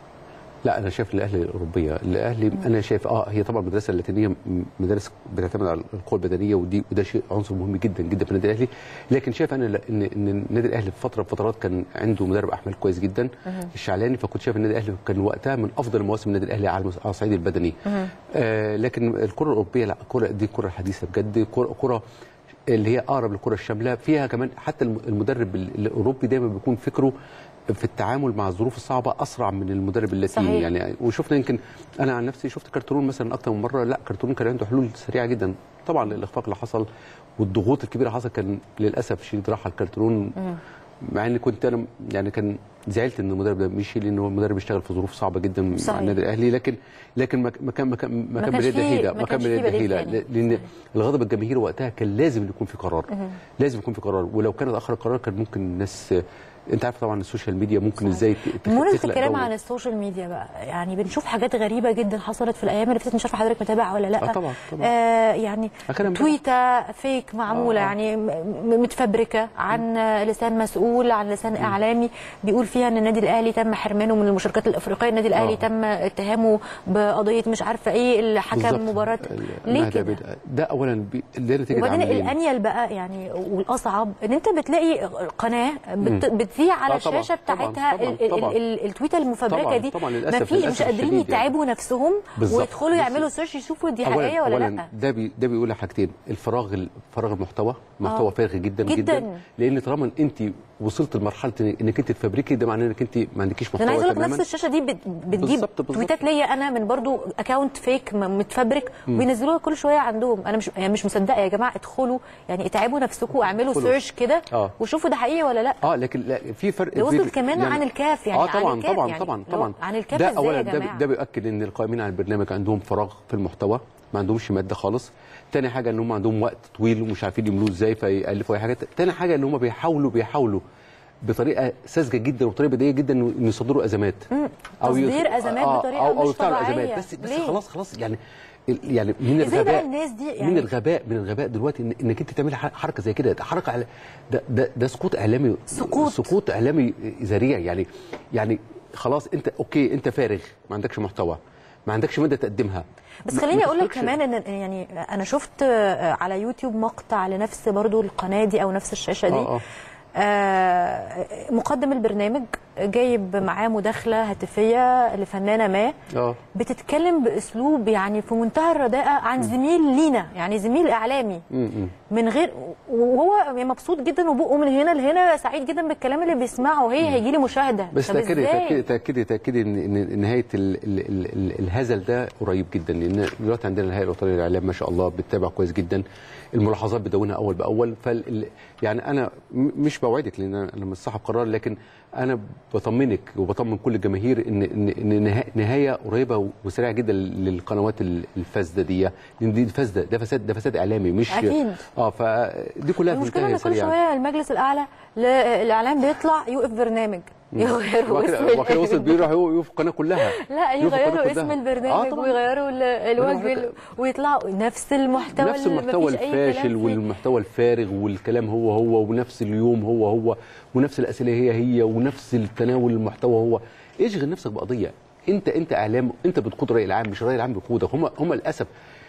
Speaker 5: لا انا شايف الاهلي الاوروبيه الاهلي انا شايف اه هي طبعا المدرسه اللاتينيه م- مدارس بتعتمد على القوه البدنيه ودي وده شيء عنصر مهم جدا جدا في النادي الاهلي لكن شايف انا لا- ان ان النادي الاهلي في فتره من فترات كان عنده مدرب احمال كويس جدا الشعلاني فكنت شايف النادي الاهلي كان وقتها من افضل مواسم النادي الاهلي على المس- على الصعيد البدني آه لكن الكره الاوروبيه لا الكره دي الكره الحديثه بجد كره كره اللي هي اقرب للكره الشامله فيها كمان حتى الم- المدرب ال- الاوروبي دايما بيكون فكره في التعامل مع الظروف الصعبه اسرع من المدرب اللاتيني
Speaker 1: صحيح.
Speaker 5: يعني وشفنا يمكن انا عن نفسي شفت كارترون مثلا اكتر من مره لا كارترون كان عنده حلول سريعه جدا طبعا الاخفاق اللي حصل والضغوط الكبيره اللي حصل كان للاسف شديد راح على الكارترون مع ان كنت انا يعني كان زعلت ان المدرب ده مشي لانه المدرب بيشتغل في ظروف صعبه جدا
Speaker 1: صحيح.
Speaker 5: مع النادي الاهلي لكن لكن ما ما كان ما كان ما
Speaker 1: ما
Speaker 5: كان
Speaker 1: كانش
Speaker 5: باليد
Speaker 1: فيه-
Speaker 5: حيله
Speaker 1: ما
Speaker 5: ما كان
Speaker 1: كانش فيه
Speaker 5: باليد
Speaker 1: بديل
Speaker 5: حيله
Speaker 1: تاني.
Speaker 5: لان
Speaker 1: صحيح.
Speaker 5: الغضب الجماهيري وقتها كان لازم يكون في قرار لازم يكون في قرار ولو كان اتاخر القرار كان ممكن الناس انت عارف طبعا السوشيال ميديا ممكن ازاي ت- ت-
Speaker 1: بمناسبة
Speaker 5: تخلق
Speaker 1: الكلام
Speaker 5: جو.
Speaker 1: عن السوشيال ميديا بقى يعني بنشوف حاجات غريبة جدا حصلت في الأيام اللي فاتت مش عارفة حضرتك متابع ولا لا
Speaker 5: آه طبعا، طبعا.
Speaker 1: آه يعني
Speaker 5: أخيراً بقى.
Speaker 1: تويتة فيك معمولة
Speaker 5: آه، آه.
Speaker 1: يعني م- م- متفبركة عن لسان مسؤول عن لسان إعلامي بيقول فيها إن النادي الأهلي تم حرمانه من المشاركات الأفريقية النادي الأهلي
Speaker 5: آه.
Speaker 1: تم اتهامه بقضية مش عارفة إيه اللي حكم
Speaker 5: بالظبط.
Speaker 1: مباراة
Speaker 5: ال-
Speaker 1: ليه
Speaker 5: مهدي
Speaker 1: كده؟
Speaker 5: عبيد. ده اولا بي- ده نتيجه
Speaker 1: وبعدين
Speaker 5: عاملين.
Speaker 1: الانيل بقى يعني والاصعب ان انت بتلاقي قناه بت بتذيع على
Speaker 5: آه طبعاً،
Speaker 1: الشاشه
Speaker 5: طبعاً،
Speaker 1: بتاعتها
Speaker 5: طبعاً،
Speaker 1: ال- ال-
Speaker 5: طبعاً.
Speaker 1: ال- التويته المفبركه
Speaker 5: طبعاً،
Speaker 1: دي
Speaker 5: طبعاً،
Speaker 1: ما
Speaker 5: للأسف-
Speaker 1: في
Speaker 5: للأسف
Speaker 1: مش قادرين
Speaker 5: الشديد يعني.
Speaker 1: يتعبوا نفسهم
Speaker 5: بالظبط.
Speaker 1: ويدخلوا يعملوا سيرش يشوفوا دي حقيقيه ولا
Speaker 5: أولاً
Speaker 1: لا
Speaker 5: ده بي ده بيقول لك حاجتين الفراغ ال- فراغ المحتوى محتوى
Speaker 1: آه.
Speaker 5: فارغ جدا
Speaker 1: جداً.
Speaker 5: جدا, لان طالما انت وصلت لمرحله إن- انك انت تفبركي ده معناه انك انت ما عندكيش
Speaker 1: ده انا عايز
Speaker 5: محتوى
Speaker 1: اقول لك
Speaker 5: تماما
Speaker 1: نفس الشاشه دي بت- بتجيب
Speaker 5: بالظبط، بالظبط.
Speaker 1: تويتات ليا انا من برضو اكونت فيك م- متفبرك وبينزلوها كل شويه عندهم انا مش يعني مش مصدقه يا جماعه ادخلوا يعني اتعبوا نفسكم واعملوا
Speaker 5: ادخلوا.
Speaker 1: سيرش كده
Speaker 5: آه.
Speaker 1: وشوفوا ده حقيقي ولا لا
Speaker 5: اه لكن لا في فرق
Speaker 1: ده وصل
Speaker 5: بين-
Speaker 1: كمان عن الكاف، يعني
Speaker 5: اه
Speaker 1: عن
Speaker 5: طبعا
Speaker 1: الكاف
Speaker 5: طبعا
Speaker 1: يعني.
Speaker 5: طبعا
Speaker 1: لو
Speaker 5: طبعا
Speaker 1: عن الكاف
Speaker 5: ده
Speaker 1: إزاي يا
Speaker 5: اولا ده,
Speaker 1: جماعة؟
Speaker 5: ده بيؤكد ان القائمين على البرنامج عندهم فراغ في المحتوى ما عندهمش ماده خالص تاني حاجه ان هم عندهم وقت طويل ومش عارفين يملوه ازاي فيالفوا اي حاجه تاني حاجه ان هم بيحاولوا بيحاولوا بطريقه ساذجه جدا وبطريقه بدائيه جدا انه إنه يصدروا ازمات
Speaker 1: تصدير
Speaker 5: يص-
Speaker 1: أزمات بطريقة
Speaker 5: او او
Speaker 1: مش
Speaker 5: يفتحوا
Speaker 1: طبيعية.
Speaker 5: ازمات بس بس
Speaker 1: ليه؟
Speaker 5: خلاص خلاص يعني ال- يعني من
Speaker 1: إزاي بقى
Speaker 5: الغباء
Speaker 1: الناس دي
Speaker 5: من
Speaker 1: يعني-
Speaker 5: الغباء من الغباء دلوقتي إن انك انت تعملي ح- حركه زي كده ده حركه على ده ده, ده سقوط اعلامي
Speaker 1: سقوط.
Speaker 5: سقوط اعلامي ذريع يعني يعني خلاص انت اوكي انت فارغ ما عندكش محتوى ما عندكش ماده تقدمها
Speaker 1: بس
Speaker 5: ما-
Speaker 1: خليني
Speaker 5: ما
Speaker 1: اقول لك
Speaker 5: تخرجش.
Speaker 1: كمان ان يعني انا شفت آه، على يوتيوب مقطع لنفس برضو القناه دي او نفس الشاشه دي
Speaker 5: آه، آه.
Speaker 1: آه، مقدم البرنامج جايب معاه مداخله هاتفيه لفنانه ما
Speaker 5: اه
Speaker 1: بتتكلم باسلوب يعني في منتهى الرداءه عن زميل لينا يعني زميل اعلامي من غير وهو مبسوط جدا وبقه من هنا لهنا سعيد جدا بالكلام اللي بيسمعه هي هيجي لي مشاهده
Speaker 5: بس
Speaker 1: طب
Speaker 5: تاكدي
Speaker 1: إزاي؟
Speaker 5: تاكدي تاكدي تاكدي ان ان نهايه ال ال ال ال الهزل ده قريب جدا لان دلوقتي عندنا الهيئه الوطنيه للاعلام ما شاء الله بتتابع كويس جدا الملاحظات بدونها اول باول فال يعني انا م- مش بوعدك لان انا مش صاحب قرار لكن انا بطمنك وبطمن كل الجماهير ان ان ان نها- نهايه قريبه وسريعه جدا للقنوات ال- الفاسده دي لان دي فاسده ده فساد ده فساد اعلامي مش
Speaker 1: أكيد.
Speaker 5: اه فدي كلها في
Speaker 1: المشكله
Speaker 5: منتهى
Speaker 1: ان كل
Speaker 5: سريعه
Speaker 1: شويه المجلس الاعلى للاعلام بيطلع يوقف برنامج يغيروا
Speaker 5: وبعد
Speaker 1: اسم
Speaker 5: كده- وبعد كده وصل
Speaker 1: البرنامج.
Speaker 5: بيه يروح يوقف القناه كلها
Speaker 1: لا
Speaker 5: يوقف القناة
Speaker 1: يغيروا
Speaker 5: كلها.
Speaker 1: اسم
Speaker 5: آه
Speaker 1: البرنامج
Speaker 5: طبعاً.
Speaker 1: ويغيروا ال- الوجه
Speaker 5: أنا
Speaker 1: ال- ويطلعوا نفس المحتوى
Speaker 5: نفس
Speaker 1: اللي
Speaker 5: المحتوى
Speaker 1: مفيش أي كلام
Speaker 5: الفاشل
Speaker 1: فيه.
Speaker 5: والمحتوى الفارغ والكلام هو هو ونفس اليوم هو هو ونفس الاسئله هي هي ونفس التناول المحتوى هو اشغل نفسك بقضيه انت انت اعلام انت بتقود الراي العام مش الراي العام بيقودك هم هم للاسف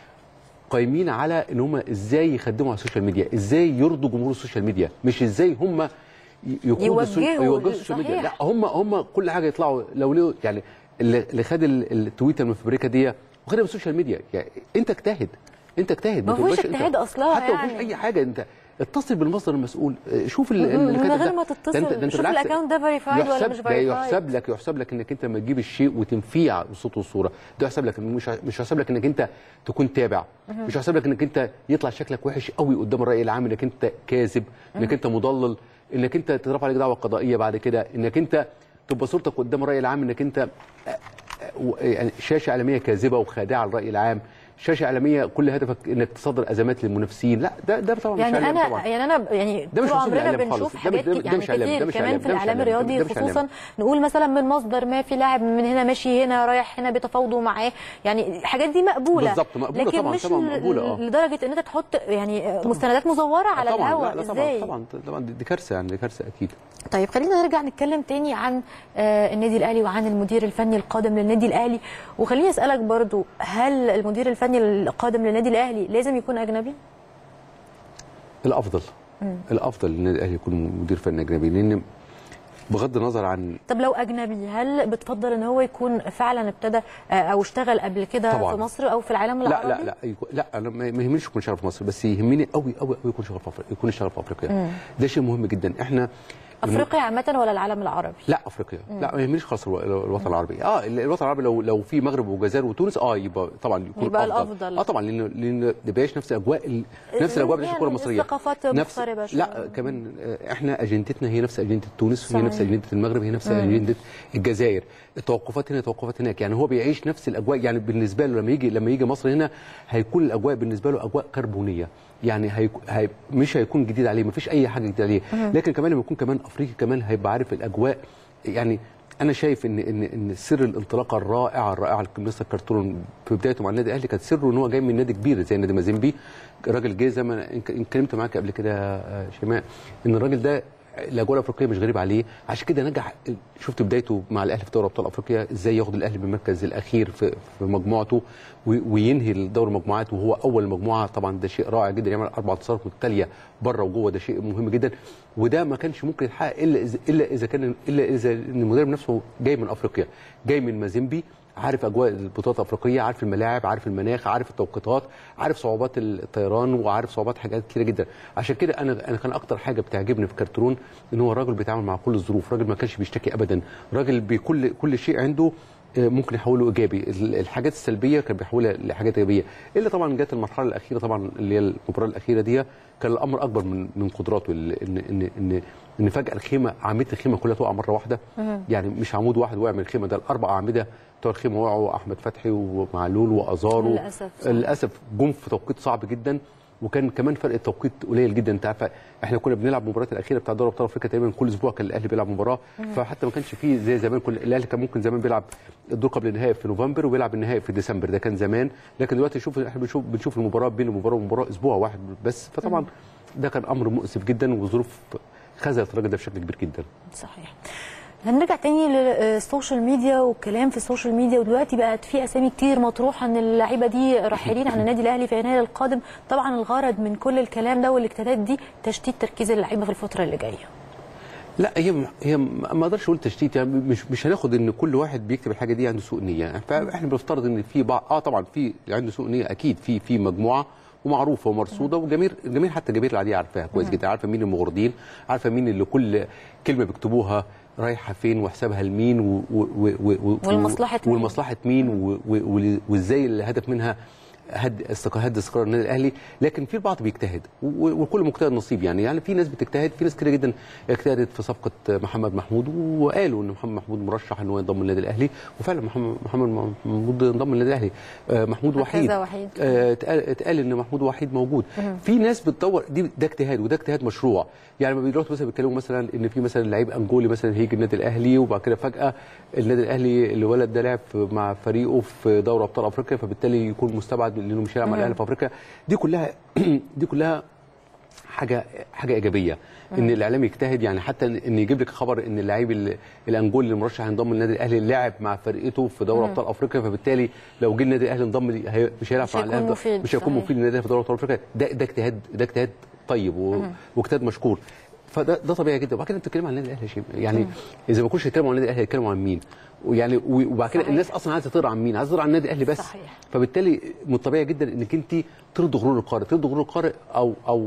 Speaker 5: قايمين على ان هم ازاي يخدموا على السوشيال ميديا ازاي يرضوا جمهور السوشيال ميديا مش ازاي هم ي- يقودوا السو-
Speaker 1: يوجهوا
Speaker 5: يوجهوا السوشيال ميديا
Speaker 1: صحيح.
Speaker 5: لا هم هم كل حاجه يطلعوا لو ليه يعني اللي اللي خد ال- التويته المفبركه دي وخدها من السوشيال ميديا يعني انت اجتهد انت اجتهد
Speaker 1: ما فيهوش
Speaker 5: تبقاش انت-
Speaker 1: اجتهاد أصلها
Speaker 5: حتى ما فيهوش
Speaker 1: يعني.
Speaker 5: اي حاجه انت اتصل بالمصدر المسؤول اه، شوف ال-
Speaker 1: من
Speaker 5: اللي
Speaker 1: غير
Speaker 5: كاتب ده.
Speaker 1: ما
Speaker 5: ده
Speaker 1: تتصل،
Speaker 5: انت- ده انت
Speaker 1: شوف
Speaker 5: بالعكس
Speaker 1: الأكاونت ده verified ولا
Speaker 5: يحسب-
Speaker 1: مش
Speaker 5: ده
Speaker 1: verified.
Speaker 5: يحسب لك يحسب لك انك انت لما تجيب الشيء وتنفيه على الصوت والصوره ده يحسب لك مش مش يحسب لك انك انت تكون تابع مش يحسب لك انك انت يطلع شكلك وحش قوي قدام الراي العام انك انت كاذب انك انت مضلل انك انت تترفع عليك دعوه قضائيه بعد كده انك انت تبقى صورتك قدام الراي العام انك انت و- يعني شاشه اعلاميه كاذبه وخادعه للراي العام شاشه اعلاميه كل هدفك انك تصدر ازمات للمنافسين لا ده ده طبعا مش
Speaker 1: يعني
Speaker 5: إعلام
Speaker 1: انا
Speaker 5: طبعا
Speaker 1: يعني انا يعني
Speaker 5: ده مش
Speaker 1: طول
Speaker 5: وسيلة
Speaker 1: عمرنا
Speaker 5: إعلام خالص.
Speaker 1: بنشوف
Speaker 5: ده مش-
Speaker 1: حاجات
Speaker 5: ده-
Speaker 1: كت-
Speaker 5: ده
Speaker 1: يعني
Speaker 5: مش إعلام، ده
Speaker 1: كتير
Speaker 5: مش
Speaker 1: كمان
Speaker 5: إعلام،
Speaker 1: في
Speaker 5: ده مش
Speaker 1: الاعلام
Speaker 5: إعلام،
Speaker 1: الرياضي
Speaker 5: ده مش إعلام.
Speaker 1: خصوصا نقول مثلا من مصدر ما في لاعب من هنا ماشي هنا رايح هنا بيتفاوضوا معاه يعني الحاجات دي مقبوله
Speaker 5: بالظبط، مقبولة
Speaker 1: لكن
Speaker 5: طبعاً،
Speaker 1: مش
Speaker 5: طبعاً
Speaker 1: ل-
Speaker 5: مقبولة، آه.
Speaker 1: لدرجه ان انت تحط يعني مستندات مزوره على
Speaker 5: طبعا
Speaker 1: الهواء
Speaker 5: لا لا طبعا
Speaker 1: ازاي
Speaker 5: طبعا طبعا دي دي كارثه يعني دي كارثه اكيد
Speaker 1: طيب خلينا نرجع نتكلم تاني عن آه، النادي الاهلي وعن المدير الفني القادم للنادي الاهلي وخليني اسالك برضو هل المدير الفني القادم للنادي الاهلي لازم يكون اجنبي؟
Speaker 5: الافضل الافضل ان النادي الاهلي يكون مدير فني اجنبي لان بغض النظر عن
Speaker 1: طب لو اجنبي هل بتفضل ان هو يكون فعلا ابتدى آه، او اشتغل قبل كده
Speaker 5: طبعاً.
Speaker 1: في مصر او في العالم
Speaker 5: لا
Speaker 1: العربي؟
Speaker 5: لا لا يكون- لا انا ما ما يهمنيش يكون شغال في مصر بس يهمني قوي قوي قوي يكون شغال في افريقيا يكون شغال في افريقيا ده شيء مهم جدا احنا
Speaker 1: افريقيا عامه ولا العالم العربي؟
Speaker 5: لا افريقيا لا ما يهمنيش خالص الو- الوطن العربي اه ال- الوطن العربي لو لو في مغرب وجزائر وتونس اه يبقى طبعا يكون
Speaker 1: يبقى
Speaker 5: الافضل
Speaker 1: الأفضل.
Speaker 5: اه طبعا لان لان ما يبقاش نفس الاجواء ال- نفس الاجواء بتاعت
Speaker 1: يعني
Speaker 5: الكره المصريه
Speaker 1: الثقافات
Speaker 5: نفس
Speaker 1: مقتربة شوية.
Speaker 5: لا كمان آه، احنا اجندتنا هي نفس اجنده تونس
Speaker 1: صحيح.
Speaker 5: هي نفس اجنده المغرب هي نفس اجنده الجزائر التوقفات هنا توقفات هناك يعني هو بيعيش نفس الاجواء يعني بالنسبه له لما يجي لما يجي مصر هنا هيكون الاجواء بالنسبه له اجواء كربونيه يعني هيك... هي... مش هيكون جديد عليه مفيش اي حاجه جديده عليه لكن كمان لما يكون كمان افريقي كمان هيبقى عارف الاجواء يعني انا شايف ان ان ان سر الانطلاقه الرائعه الرائعه لمستر كارتون في بدايته مع النادي الاهلي كانت سره ان هو جاي من نادي كبير زي نادي مازيمبي راجل جه زي ما أنا اتكلمت معاك قبل كده يا شيماء ان الراجل ده الاجواء الافريقيه مش غريب عليه عشان كده نجح شفت بدايته مع الاهلي في دوري ابطال افريقيا ازاي ياخد الاهلي بالمركز الاخير في في مجموعته وي- وينهي دوري المجموعات وهو اول مجموعه طبعا ده شيء رائع جدا يعمل اربع انتصارات متتاليه بره وجوه ده شيء مهم جدا وده ما كانش ممكن يتحقق الا اذا الا اذا كان الا اذا ان المدرب نفسه جاي من افريقيا جاي من مازيمبي عارف اجواء البطولات الافريقيه عارف الملاعب عارف المناخ عارف التوقيتات عارف صعوبات الطيران وعارف صعوبات حاجات كتيره جدا عشان كده انا انا كان اكتر حاجه بتعجبني في كارترون ان هو راجل بيتعامل مع كل الظروف راجل ما كانش بيشتكي ابدا راجل بكل كل شيء عنده آه، ممكن يحوله ايجابي ال- الحاجات السلبيه كان بيحولها لحاجات ايجابيه الا طبعا جت المرحله الاخيره طبعا اللي هي المباراه الاخيره دي كان الامر اكبر من من قدراته ال- ان ان ان ان فجاه الخيمه اعمده الخيمه كلها تقع مره واحده يعني مش عمود واحد وقع من الخيمه ده الاربع اعمده بتوع الخيمه وقعوا احمد فتحي ومعلول وازارو
Speaker 1: للأسف، صح.
Speaker 5: للاسف جم في توقيت صعب جدا وكان كمان فرق التوقيت قليل جدا انت عارفه احنا كنا بنلعب المباريات الاخيره بتاع دوري ابطال افريقيا تقريبا كل اسبوع كان الاهلي بيلعب مباراه فحتى ما كانش فيه زي زمان كل الاهلي كان ممكن زمان بيلعب الدور قبل النهائي في نوفمبر وبيلعب النهائي في ديسمبر ده كان زمان لكن دلوقتي شوف احنا بنشوف بنشوف المباراه بين المباراه والمباراه اسبوع واحد بس فطبعا ده كان امر مؤسف جدا وظروف خذلت الراجل ده بشكل كبير جدا
Speaker 1: صحيح هنرجع تاني للسوشيال ميديا والكلام في السوشيال ميديا ودلوقتي بقت في اسامي كتير مطروحه ان اللعيبه دي راحلين عن النادي الاهلي في يناير القادم طبعا الغرض من كل الكلام ده والاجتهادات دي تشتيت تركيز اللعيبه في الفتره اللي جايه
Speaker 5: لا هي هي ما اقدرش اقول تشتيت يعني مش مش هناخد ان كل واحد بيكتب الحاجه دي عنده سوء نيه فاحنا بنفترض ان في بعض اه طبعا في اللي عنده سوء نيه اكيد في في مجموعه ومعروفه ومرصوده وجميع الجميع حتى الجماهير العاديه عارفاها كويس جدا عارفه مين المغردين عارفه مين اللي كل كلمه بيكتبوها رايحه فين وحسابها لمين و و و و
Speaker 1: والمصلحة مين.
Speaker 5: والمصلحه مين و- و- و- وازاي الهدف منها هد استقرار هد استقرار النادي الاهلي لكن في البعض بيجتهد و- وكل مجتهد نصيب يعني يعني في ناس بتجتهد في ناس كتير جدا اجتهدت في صفقه محمد محمود وقالوا ان محمد محمود مرشح ان هو ينضم للنادي الاهلي وفعلا محمد محمد محمود انضم للنادي الاهلي آه، محمود
Speaker 1: هكذا
Speaker 5: وحيد
Speaker 1: وحيد.
Speaker 5: آه، اتقال اتقال ان محمود وحيد موجود في ناس بتدور دي ده اجتهاد وده اجتهاد مشروع يعني لما بيروحوا مثلا بيتكلموا مثلا ان في مثلا لعيب انجولي مثلا هيجي النادي الاهلي وبعد كده فجاه النادي الاهلي الولد ده لعب في- مع فريقه في دوري ابطال افريقيا فبالتالي يكون مستبعد لانه مش هيلعب مع الاهلي في افريقيا دي كلها دي كلها حاجه حاجه ايجابيه ان الاعلام يجتهد يعني حتى ان إن يجيب لك خبر ان اللعيب ال- الانجولي اللي مرشح ينضم للنادي الاهلي لعب مع فرقته في دوري ابطال افريقيا فبالتالي لو جه النادي الاهلي انضم لي- هي- مش هيلعب
Speaker 1: مش
Speaker 5: مع
Speaker 1: هيكون
Speaker 5: الاهلي
Speaker 1: مفيد،
Speaker 5: مش هيكون
Speaker 1: صحيح.
Speaker 5: مفيد للنادي الأهلي في دوري ابطال افريقيا ده ده اجتهاد ده اجتهاد طيب و- واجتهاد مشكور فده ده طبيعي جدا وبعد كده انت بتتكلم عن النادي الاهلي يا شيماء يعني اذا ما كنتش هيتكلموا عن النادي الاهلي هيتكلموا عن مين ويعني و- وبعد كده
Speaker 1: صحيح.
Speaker 5: الناس اصلا عايزه تقرا عن مين عايزه تقرا عن النادي الاهلي بس
Speaker 1: صحيح.
Speaker 5: فبالتالي من الطبيعي جدا انك انت ترضي غرور القارئ ترضي غرور القارئ او او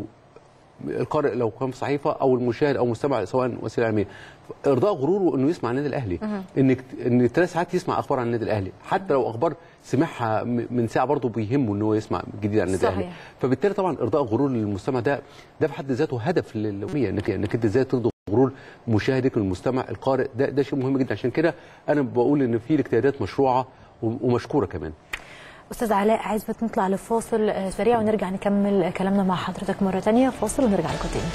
Speaker 5: القارئ لو كان في صحيفه او المشاهد او المستمع سواء وسيله اعلاميه ارضاء غروره انه يسمع عن النادي الاهلي انك ان ثلاث ساعات يسمع اخبار عن النادي الاهلي حتى لو اخبار سمعها م- من ساعه برضه بيهمه ان هو يسمع جديد عن النادي
Speaker 1: صحيح.
Speaker 5: الاهلي فبالتالي طبعا ارضاء غرور للمستمع ده ده في حد ذاته هدف للأمية انك انك انت ازاي ترضي غرور مشاهدك المستمع القارئ ده ده شيء مهم جدا عشان كده انا بقول ان في اجتهادات مشروعه و- ومشكوره كمان
Speaker 1: استاذ علاء عايز بس نطلع لفاصل آه، سريع ونرجع نكمل كلامنا مع حضرتك مره تانية فاصل ونرجع لكم تاني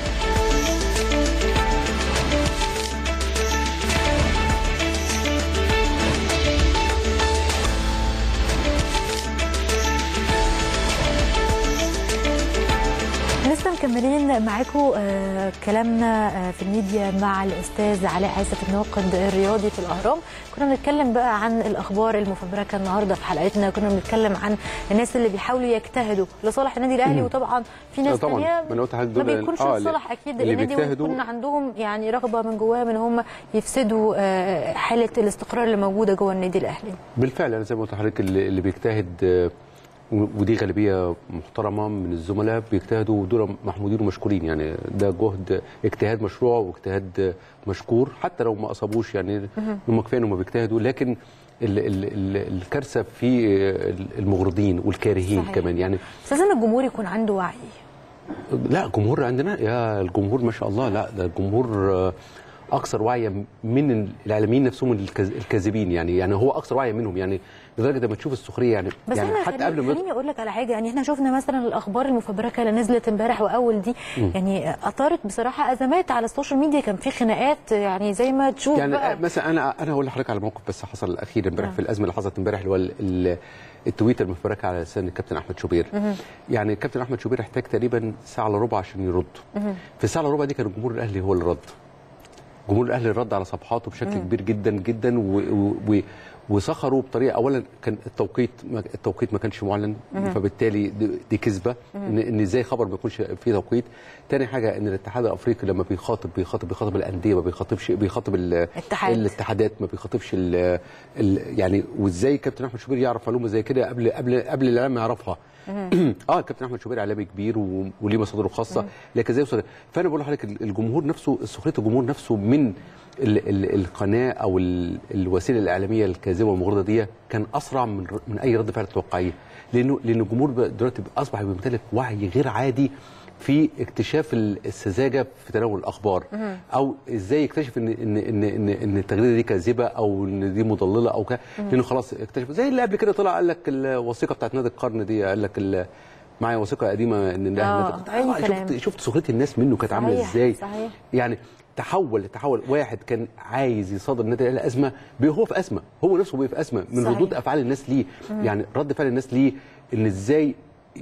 Speaker 1: لسه مكملين معاكم آه، كلامنا آه، في الميديا مع الاستاذ علاء عزت الناقد الرياضي في الاهرام كنا بنتكلم بقى عن الاخبار المفبركه النهارده في حلقتنا كنا بنتكلم عن الناس اللي بيحاولوا يجتهدوا لصالح النادي الاهلي وطبعا في ناس
Speaker 5: طبعاً.
Speaker 1: تانية
Speaker 5: ما أنا قلت لحضرتك
Speaker 1: ما
Speaker 5: دول-
Speaker 1: بيكونش
Speaker 5: آه،
Speaker 1: لصالح اكيد
Speaker 5: اللي
Speaker 1: النادي
Speaker 5: بيجتهدوا-
Speaker 1: ويكون عندهم يعني رغبه من جواهم ان هم يفسدوا آه، حاله الاستقرار اللي موجوده جوه النادي الاهلي
Speaker 5: بالفعل انا زي ما قلت لحضرتك اللي اللي بيجتهد آه، و- ودي غالبيه محترمه من الزملاء بيجتهدوا ودول محمودين ومشكورين يعني ده جهد اجتهاد مشروع واجتهاد آه، مشكور حتى لو ما اصابوش يعني هم كفايه انهم بيجتهدوا لكن ال ال ال الكارثه في آه، المغرضين والكارهين
Speaker 1: صحيح.
Speaker 5: كمان يعني
Speaker 1: بس لازم الجمهور يكون عنده وعي
Speaker 5: لا جمهور عندنا يا الجمهور ما شاء الله لا ده الجمهور آه، اكثر وعيا من الاعلاميين نفسهم الكاز- الكاذبين يعني يعني هو اكثر وعيا منهم يعني لدرجه لما تشوف السخريه يعني
Speaker 1: بس
Speaker 5: يعني
Speaker 1: احنا
Speaker 5: حتى
Speaker 1: خليني,
Speaker 5: قبل ما
Speaker 1: خليني اقول لك على حاجه يعني احنا شفنا مثلا الاخبار المفبركه اللي نزلت امبارح واول دي يعني اثارت بصراحه ازمات على السوشيال ميديا كان في خناقات يعني زي ما تشوف
Speaker 5: يعني
Speaker 1: بقى
Speaker 5: مثلا انا انا هقول لحضرتك على موقف بس حصل اخير امبارح في الازمه اللي حصلت امبارح اللي هو ال- ال- التويته المفبركه على لسان الكابتن احمد شوبير يعني الكابتن احمد شوبير احتاج تقريبا ساعه الا ربع عشان يرد في الساعه الا ربع دي كان الجمهور الاهلي هو اللي رد جمهور الاهلي رد على صفحاته بشكل كبير جدا جدا و و و وسخروا بطريقه اولا كان التوقيت ما التوقيت ما كانش معلن فبالتالي دي, دي كذبه ان ان ازاي خبر ما يكونش فيه توقيت تاني حاجه ان الاتحاد الافريقي لما بيخاطب بيخاطب بيخاطب الانديه ما بيخاطبش بيخاطب ال-
Speaker 1: اتحاد.
Speaker 5: الاتحادات ما بيخاطبش ال ال يعني وازاي كابتن احمد شوبير يعرف معلومه زي كده قبل قبل قبل الاعلام ما يعرفها اه كابتن احمد شوبير اعلامي كبير و- وليه مصادره الخاصه لكن زي وصل فانا بقول لحضرتك ال- الجمهور نفسه سخريه الجمهور نفسه من ال ال القناه او ال الوسيله الاعلاميه الكاذبه والمغرضه دي كان اسرع من ر- من اي رد فعل توقعيه لانه لان الجمهور بقى دلوقتي اصبح بيمتلك وعي غير عادي في اكتشاف ال- السذاجه في تناول الاخبار او ازاي يكتشف ان ان ان ان, إن التغريده دي كاذبه او ان دي مضلله او كده لانه خلاص اكتشف زي اللي قبل كده طلع قال لك الوثيقه بتاعت نادي القرن دي قال لك ال- معايا وثيقه قديمه ان
Speaker 1: آه،
Speaker 5: الاهلي
Speaker 1: أي
Speaker 5: آه،
Speaker 1: كلام.
Speaker 5: شفت شفت سخريه الناس منه كانت عامله
Speaker 1: صحيح،
Speaker 5: ازاي
Speaker 1: صحيح.
Speaker 5: يعني تحول تحول واحد كان عايز يصادر النادي الاهلي ازمه بي- هو في ازمه هو نفسه بقى في ازمه من
Speaker 1: صحيح.
Speaker 5: ردود افعال الناس ليه يعني رد فعل الناس ليه ان ازاي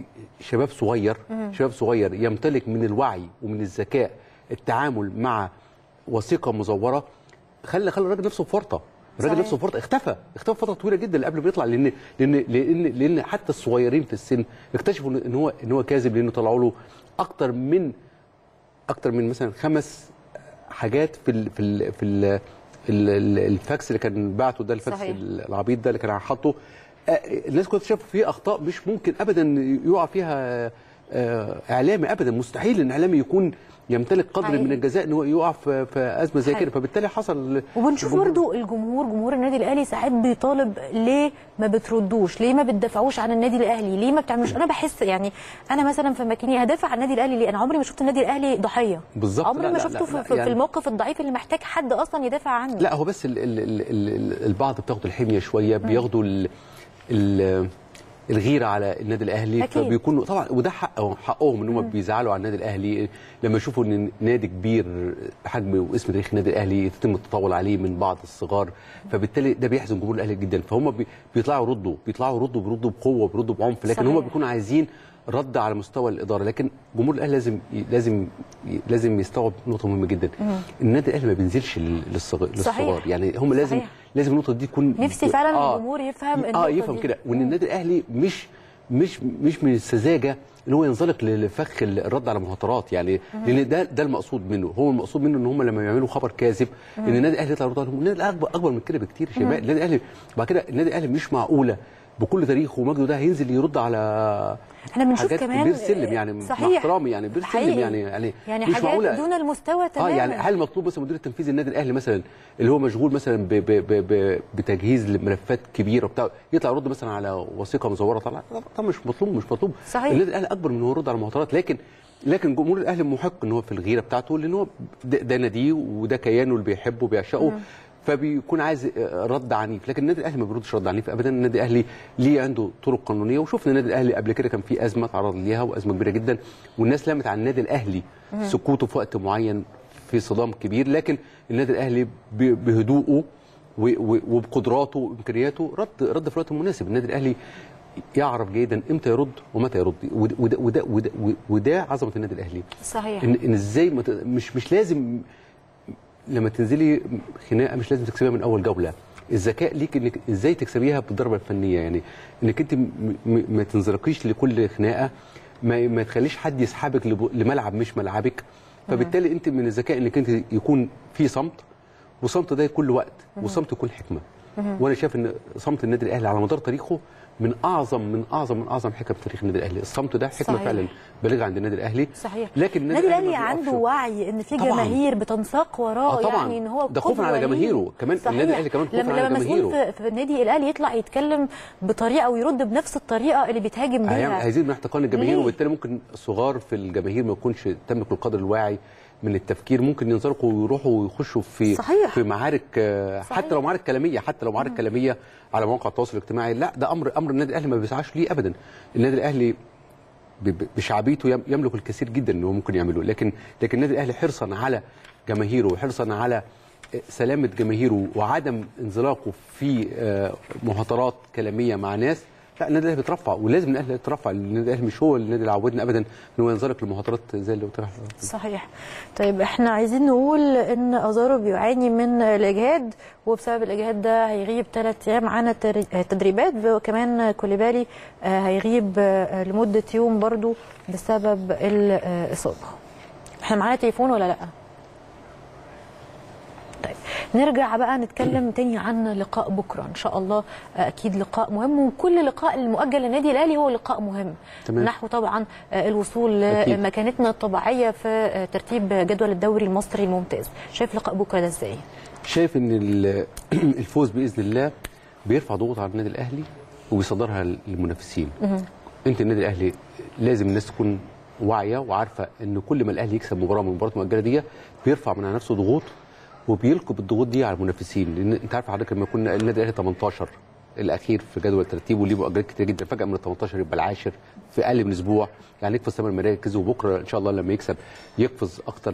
Speaker 5: شباب صغير شباب صغير يمتلك من الوعي ومن الذكاء التعامل مع وثيقه مزوره خلى خلى الراجل نفسه في ورطه الراجل
Speaker 1: صحيح.
Speaker 5: نفسه في ورطه اختفى اختفى فتره طويله جدا اللي قبل ما يطلع لان لان لان لان حتى الصغيرين في السن اكتشفوا ان هو ان هو كاذب لانه طلعوا له اكتر من اكتر من مثلا خمس حاجات في ال في ال في ال ال- ال- الفاكس اللي كان بعته ده الفاكس
Speaker 1: صحيح.
Speaker 5: العبيط ده اللي كان حاطه آه، الناس كلها شافوا فيه اخطاء مش ممكن ابدا يقع فيها آه، اعلامي ابدا مستحيل ان اعلامي يكون يمتلك قدر
Speaker 1: حقيقي.
Speaker 5: من الجزاء ان هو يقع في في ازمه زي
Speaker 1: حقيقي.
Speaker 5: كده فبالتالي حصل
Speaker 1: وبنشوف
Speaker 5: الجمهور-
Speaker 1: برضو الجمهور جمهور النادي الاهلي ساعات بيطالب ليه ما بتردوش ليه ما بتدافعوش عن النادي الاهلي ليه ما بتعملوش انا بحس يعني انا مثلا في مكاني هدافع عن النادي الاهلي ليه انا عمري ما شفت النادي الاهلي ضحيه
Speaker 5: بالظبط.
Speaker 1: عمري
Speaker 5: لا،
Speaker 1: ما
Speaker 5: لا،
Speaker 1: شفته
Speaker 5: لا،
Speaker 1: في,
Speaker 5: لا،
Speaker 1: في, في
Speaker 5: يعني-
Speaker 1: الموقف الضعيف اللي محتاج حد اصلا يدافع عنه
Speaker 5: لا هو بس ال ال ال ال البعض بتاخد الحميه شويه بياخدوا ال ال الغيره على النادي الاهلي
Speaker 1: أكيد.
Speaker 5: فبيكونوا طبعا وده حق حقهم ان هم بيزعلوا على النادي الاهلي لما يشوفوا ان نادي كبير بحجم واسم تاريخ النادي الاهلي يتم التطاول عليه من بعض الصغار فبالتالي ده بيحزن جمهور الاهلي جدا فهم بي- بيطلعوا يردوا بيطلعوا يردوا بيردوا بقوه بيردوا بعنف لكن هم
Speaker 1: صحيح.
Speaker 5: بيكونوا عايزين رد على مستوى الاداره لكن جمهور الاهلي لازم لازم لازم يستوعب نقطه مهمه جدا النادي الاهلي ما بينزلش لل- للصغ-
Speaker 1: صحيح.
Speaker 5: للصغار يعني هم لازم
Speaker 1: صحيح.
Speaker 5: لازم النقطه دي تكون
Speaker 1: نفسي فعلا الجمهور يفهم النقطة
Speaker 5: اه يفهم
Speaker 1: دي.
Speaker 5: كده وان النادي الاهلي مش مش مش من السذاجه ان هو ينزلق لفخ الرد على مهاترات يعني لان ده ده المقصود منه هو المقصود منه ان هم لما يعملوا خبر كاذب ان النادي الاهلي يطلع يرد عليهم النادي الاهلي اكبر اكبر من كده بكتير يا شباب النادي الاهلي بعد كده النادي الاهلي مش معقوله بكل تاريخه ومجده ده هينزل يرد على
Speaker 1: احنا بنشوف
Speaker 5: حاجات
Speaker 1: كمان
Speaker 5: بير سلم يعني مع
Speaker 1: صحيح.
Speaker 5: احترامي يعني بير سلم
Speaker 1: حقيقي.
Speaker 5: يعني يعني
Speaker 1: يعني
Speaker 5: مش
Speaker 1: حاجات
Speaker 5: معقوله
Speaker 1: دون المستوى
Speaker 5: اه
Speaker 1: تماما
Speaker 5: يعني هل مطلوب مثلا مدير التنفيذي النادي الاهلي مثلا اللي هو مشغول مثلا ب ب ب ب بتجهيز لملفات كبيره وبتاع يطلع يرد مثلا على وثيقه مزوره طبعا طبعا مش مطلوب مش مطلوب
Speaker 1: صحيح.
Speaker 5: النادي الاهلي اكبر من إن هو يرد على المهاترات لكن لكن جمهور الاهلي محق ان هو في الغيره بتاعته لان هو ده, ده ناديه وده كيانه اللي بيحبه وبيعشقه فبيكون عايز آه، رد عنيف لكن النادي الاهلي ما بيردش رد عنيف ابدا النادي الاهلي ليه عنده طرق قانونيه وشفنا النادي الاهلي قبل كده كان في ازمه تعرض ليها وازمه كبيره جدا والناس لمت على النادي الاهلي سكوته في وقت معين في صدام كبير لكن النادي الاهلي ب- بهدوءه و- و- وبقدراته وامكانياته رد رد في الوقت المناسب النادي الاهلي يعرف جيدا امتى يرد ومتى يرد وده وده وده, وده, وده عظمه النادي الاهلي
Speaker 1: صحيح
Speaker 5: ان ان ازاي ما ت- مش مش لازم لما تنزلي خناقه مش لازم تكسبيها من اول جوله الذكاء ليك انك ازاي تكسبيها بالضربه الفنيه يعني انك انت م- م- ما تنزلقيش لكل خناقه ما, ما تخليش حد يسحبك لب- لملعب مش ملعبك فبالتالي انت من الذكاء انك انت يكون في صمت والصمت ده يكون له وقت والصمت يكون حكمه وانا شايف ان صمت النادي الاهلي على مدار تاريخه من اعظم من اعظم من اعظم حكم تاريخ النادي الاهلي الصمت ده حكمه
Speaker 1: صحيح.
Speaker 5: فعلا بالغه عند النادي الاهلي
Speaker 1: صحيح
Speaker 5: لكن
Speaker 1: النادي الاهلي
Speaker 5: ما
Speaker 1: عنده
Speaker 5: بيقفش.
Speaker 1: وعي ان في
Speaker 5: طبعاً.
Speaker 1: جماهير بتنساق وراه
Speaker 5: آه طبعاً.
Speaker 1: يعني ان هو
Speaker 5: ده خوفاً
Speaker 1: قدوة
Speaker 5: على
Speaker 1: ليه.
Speaker 5: جماهيره. كمان
Speaker 1: صحيح.
Speaker 5: النادي الأهلي كمان خوفاً
Speaker 1: لما
Speaker 5: على
Speaker 1: لما مسؤول
Speaker 5: جماهيره.
Speaker 1: في, في النادي الاهلي يطلع يتكلم بطريقه ويرد بنفس الطريقه اللي بيتهاجم
Speaker 5: هيعمل-
Speaker 1: بيها
Speaker 5: هيزيد من احتقان الجماهير
Speaker 1: ليه؟
Speaker 5: وبالتالي ممكن الصغار في الجماهير ما يكونش تملك القدر الواعي من التفكير ممكن ينزلقوا ويروحوا ويخشوا في
Speaker 1: صحيح.
Speaker 5: في معارك آه،
Speaker 1: صحيح.
Speaker 5: حتى لو معارك كلاميه حتى لو معارك كلاميه على مواقع التواصل الاجتماعي لا ده امر امر النادي الاهلي ما بيسعاش ليه ابدا النادي الاهلي ب- ب- بشعبيته يم- يملك الكثير جدا ان هو ممكن يعمله لكن لكن النادي الاهلي حرصا على جماهيره وحرصا على سلامه جماهيره وعدم انزلاقه في آه، مهاترات كلاميه مع ناس لا النادي الاهلي بيترفع ولازم الاهلي يترفع النادي الاهلي مش هو النادي اللي عودنا ابدا ان هو ينزلق لمهاترات زي اللي قلت لحضرتك
Speaker 1: صحيح طيب احنا عايزين نقول ان ازارو بيعاني من الاجهاد وبسبب الاجهاد ده هيغيب ثلاث ايام عن التر- التدريبات وكمان كوليبالي آه، هيغيب آه، لمده يوم برضو بسبب الاصابه احنا معانا تليفون ولا لا طيب نرجع بقى نتكلم تاني عن لقاء بكره ان شاء الله آه، اكيد لقاء مهم وكل لقاء المؤجل للنادي الاهلي هو لقاء مهم
Speaker 5: تمام.
Speaker 1: نحو طبعا آه، الوصول
Speaker 5: أكيد.
Speaker 1: لمكانتنا الطبيعيه في آه، ترتيب جدول الدوري المصري الممتاز شايف لقاء بكره ده ازاي
Speaker 5: شايف ان ال- الفوز باذن الله بيرفع ضغوط على النادي الاهلي وبيصدرها للمنافسين انت النادي الاهلي لازم الناس تكون واعيه وعارفه ان كل ما الاهلي يكسب مباراه من المباريات المؤجله دي بيرفع من على نفسه ضغوط وبيلقي بالضغوط دي على المنافسين لان انت عارف حضرتك لما يكون النادي الاهلي 18 الاخير في جدول الترتيب وليه مؤجلات كتير جدا فجاه من ال 18 يبقى العاشر في اقل من اسبوع يعني يقفز ثمان مراكز وبكره ان شاء الله لما يكسب يقفز اكتر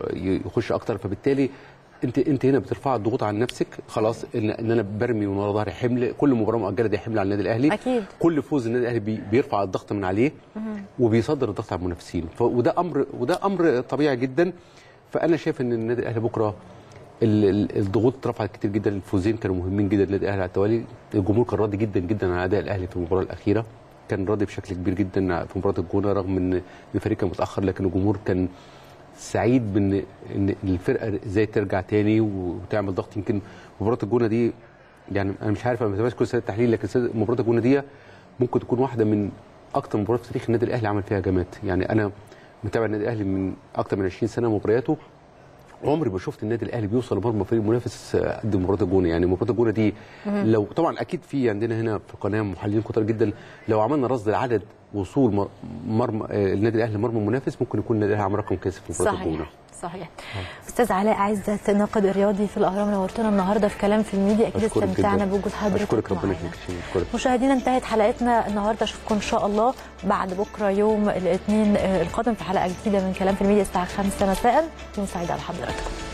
Speaker 5: يخش اكتر فبالتالي انت انت هنا بترفع الضغوط عن نفسك خلاص ان, إن انا برمي من ورا ظهري حمل كل مباراه مؤجله دي حمل على النادي الاهلي
Speaker 1: أكيد.
Speaker 5: كل فوز النادي الاهلي بي- بيرفع الضغط من عليه وبيصدر الضغط على المنافسين ف- وده امر وده امر طبيعي جدا فانا شايف ان النادي الاهلي بكره ال- ال- الضغوط اترفعت كتير جدا الفوزين كانوا مهمين جدا للنادي الاهلي على التوالي الجمهور كان راضي جدا جدا عن اداء الاهلي في المباراه الاخيره كان راضي بشكل كبير جدا في مباراه الجونه رغم ان الفريق كان متاخر لكن الجمهور كان سعيد بان ان الفرقه ازاي ترجع تاني وتعمل ضغط يمكن مباراه الجونه دي يعني انا مش عارف انا ما بتابعش كل سنه التحليل لكن سنة- مباراه الجونه دي ممكن تكون واحده من اكتر مباريات في تاريخ النادي الاهلي عمل فيها هجمات يعني انا متابع النادي الاهلي من اكتر من 20 سنه مبارياته عمري ما شفت النادي الاهلي بيوصل لمرمى فريق منافس قد مباراه الجونه يعني مباراه الجونه دي لو طبعا اكيد في عندنا هنا في القناه محللين كتار جدا لو عملنا رصد لعدد وصول مر- مرمى آه، النادي الاهلي لمرمى منافس ممكن يكون النادي الاهلي عمل رقم كاسب في مباراه الجونه
Speaker 1: صحيح صحيح استاذ علاء عزت الناقد الرياضي في الاهرام نورتنا النهارده في كلام في الميديا اكيد
Speaker 5: أشكرك
Speaker 1: استمتعنا
Speaker 5: جداً.
Speaker 1: بوجود حضرتك
Speaker 5: اشكرك ربنا
Speaker 1: معانا.
Speaker 5: يخليك شيماء، اشكرك
Speaker 1: مشاهدينا انتهت حلقتنا النهارده اشوفكم ان شاء الله بعد بكره يوم الاثنين القادم في حلقه جديده من كلام في الميديا الساعه 5 مساء يوم سعيد على حضراتكم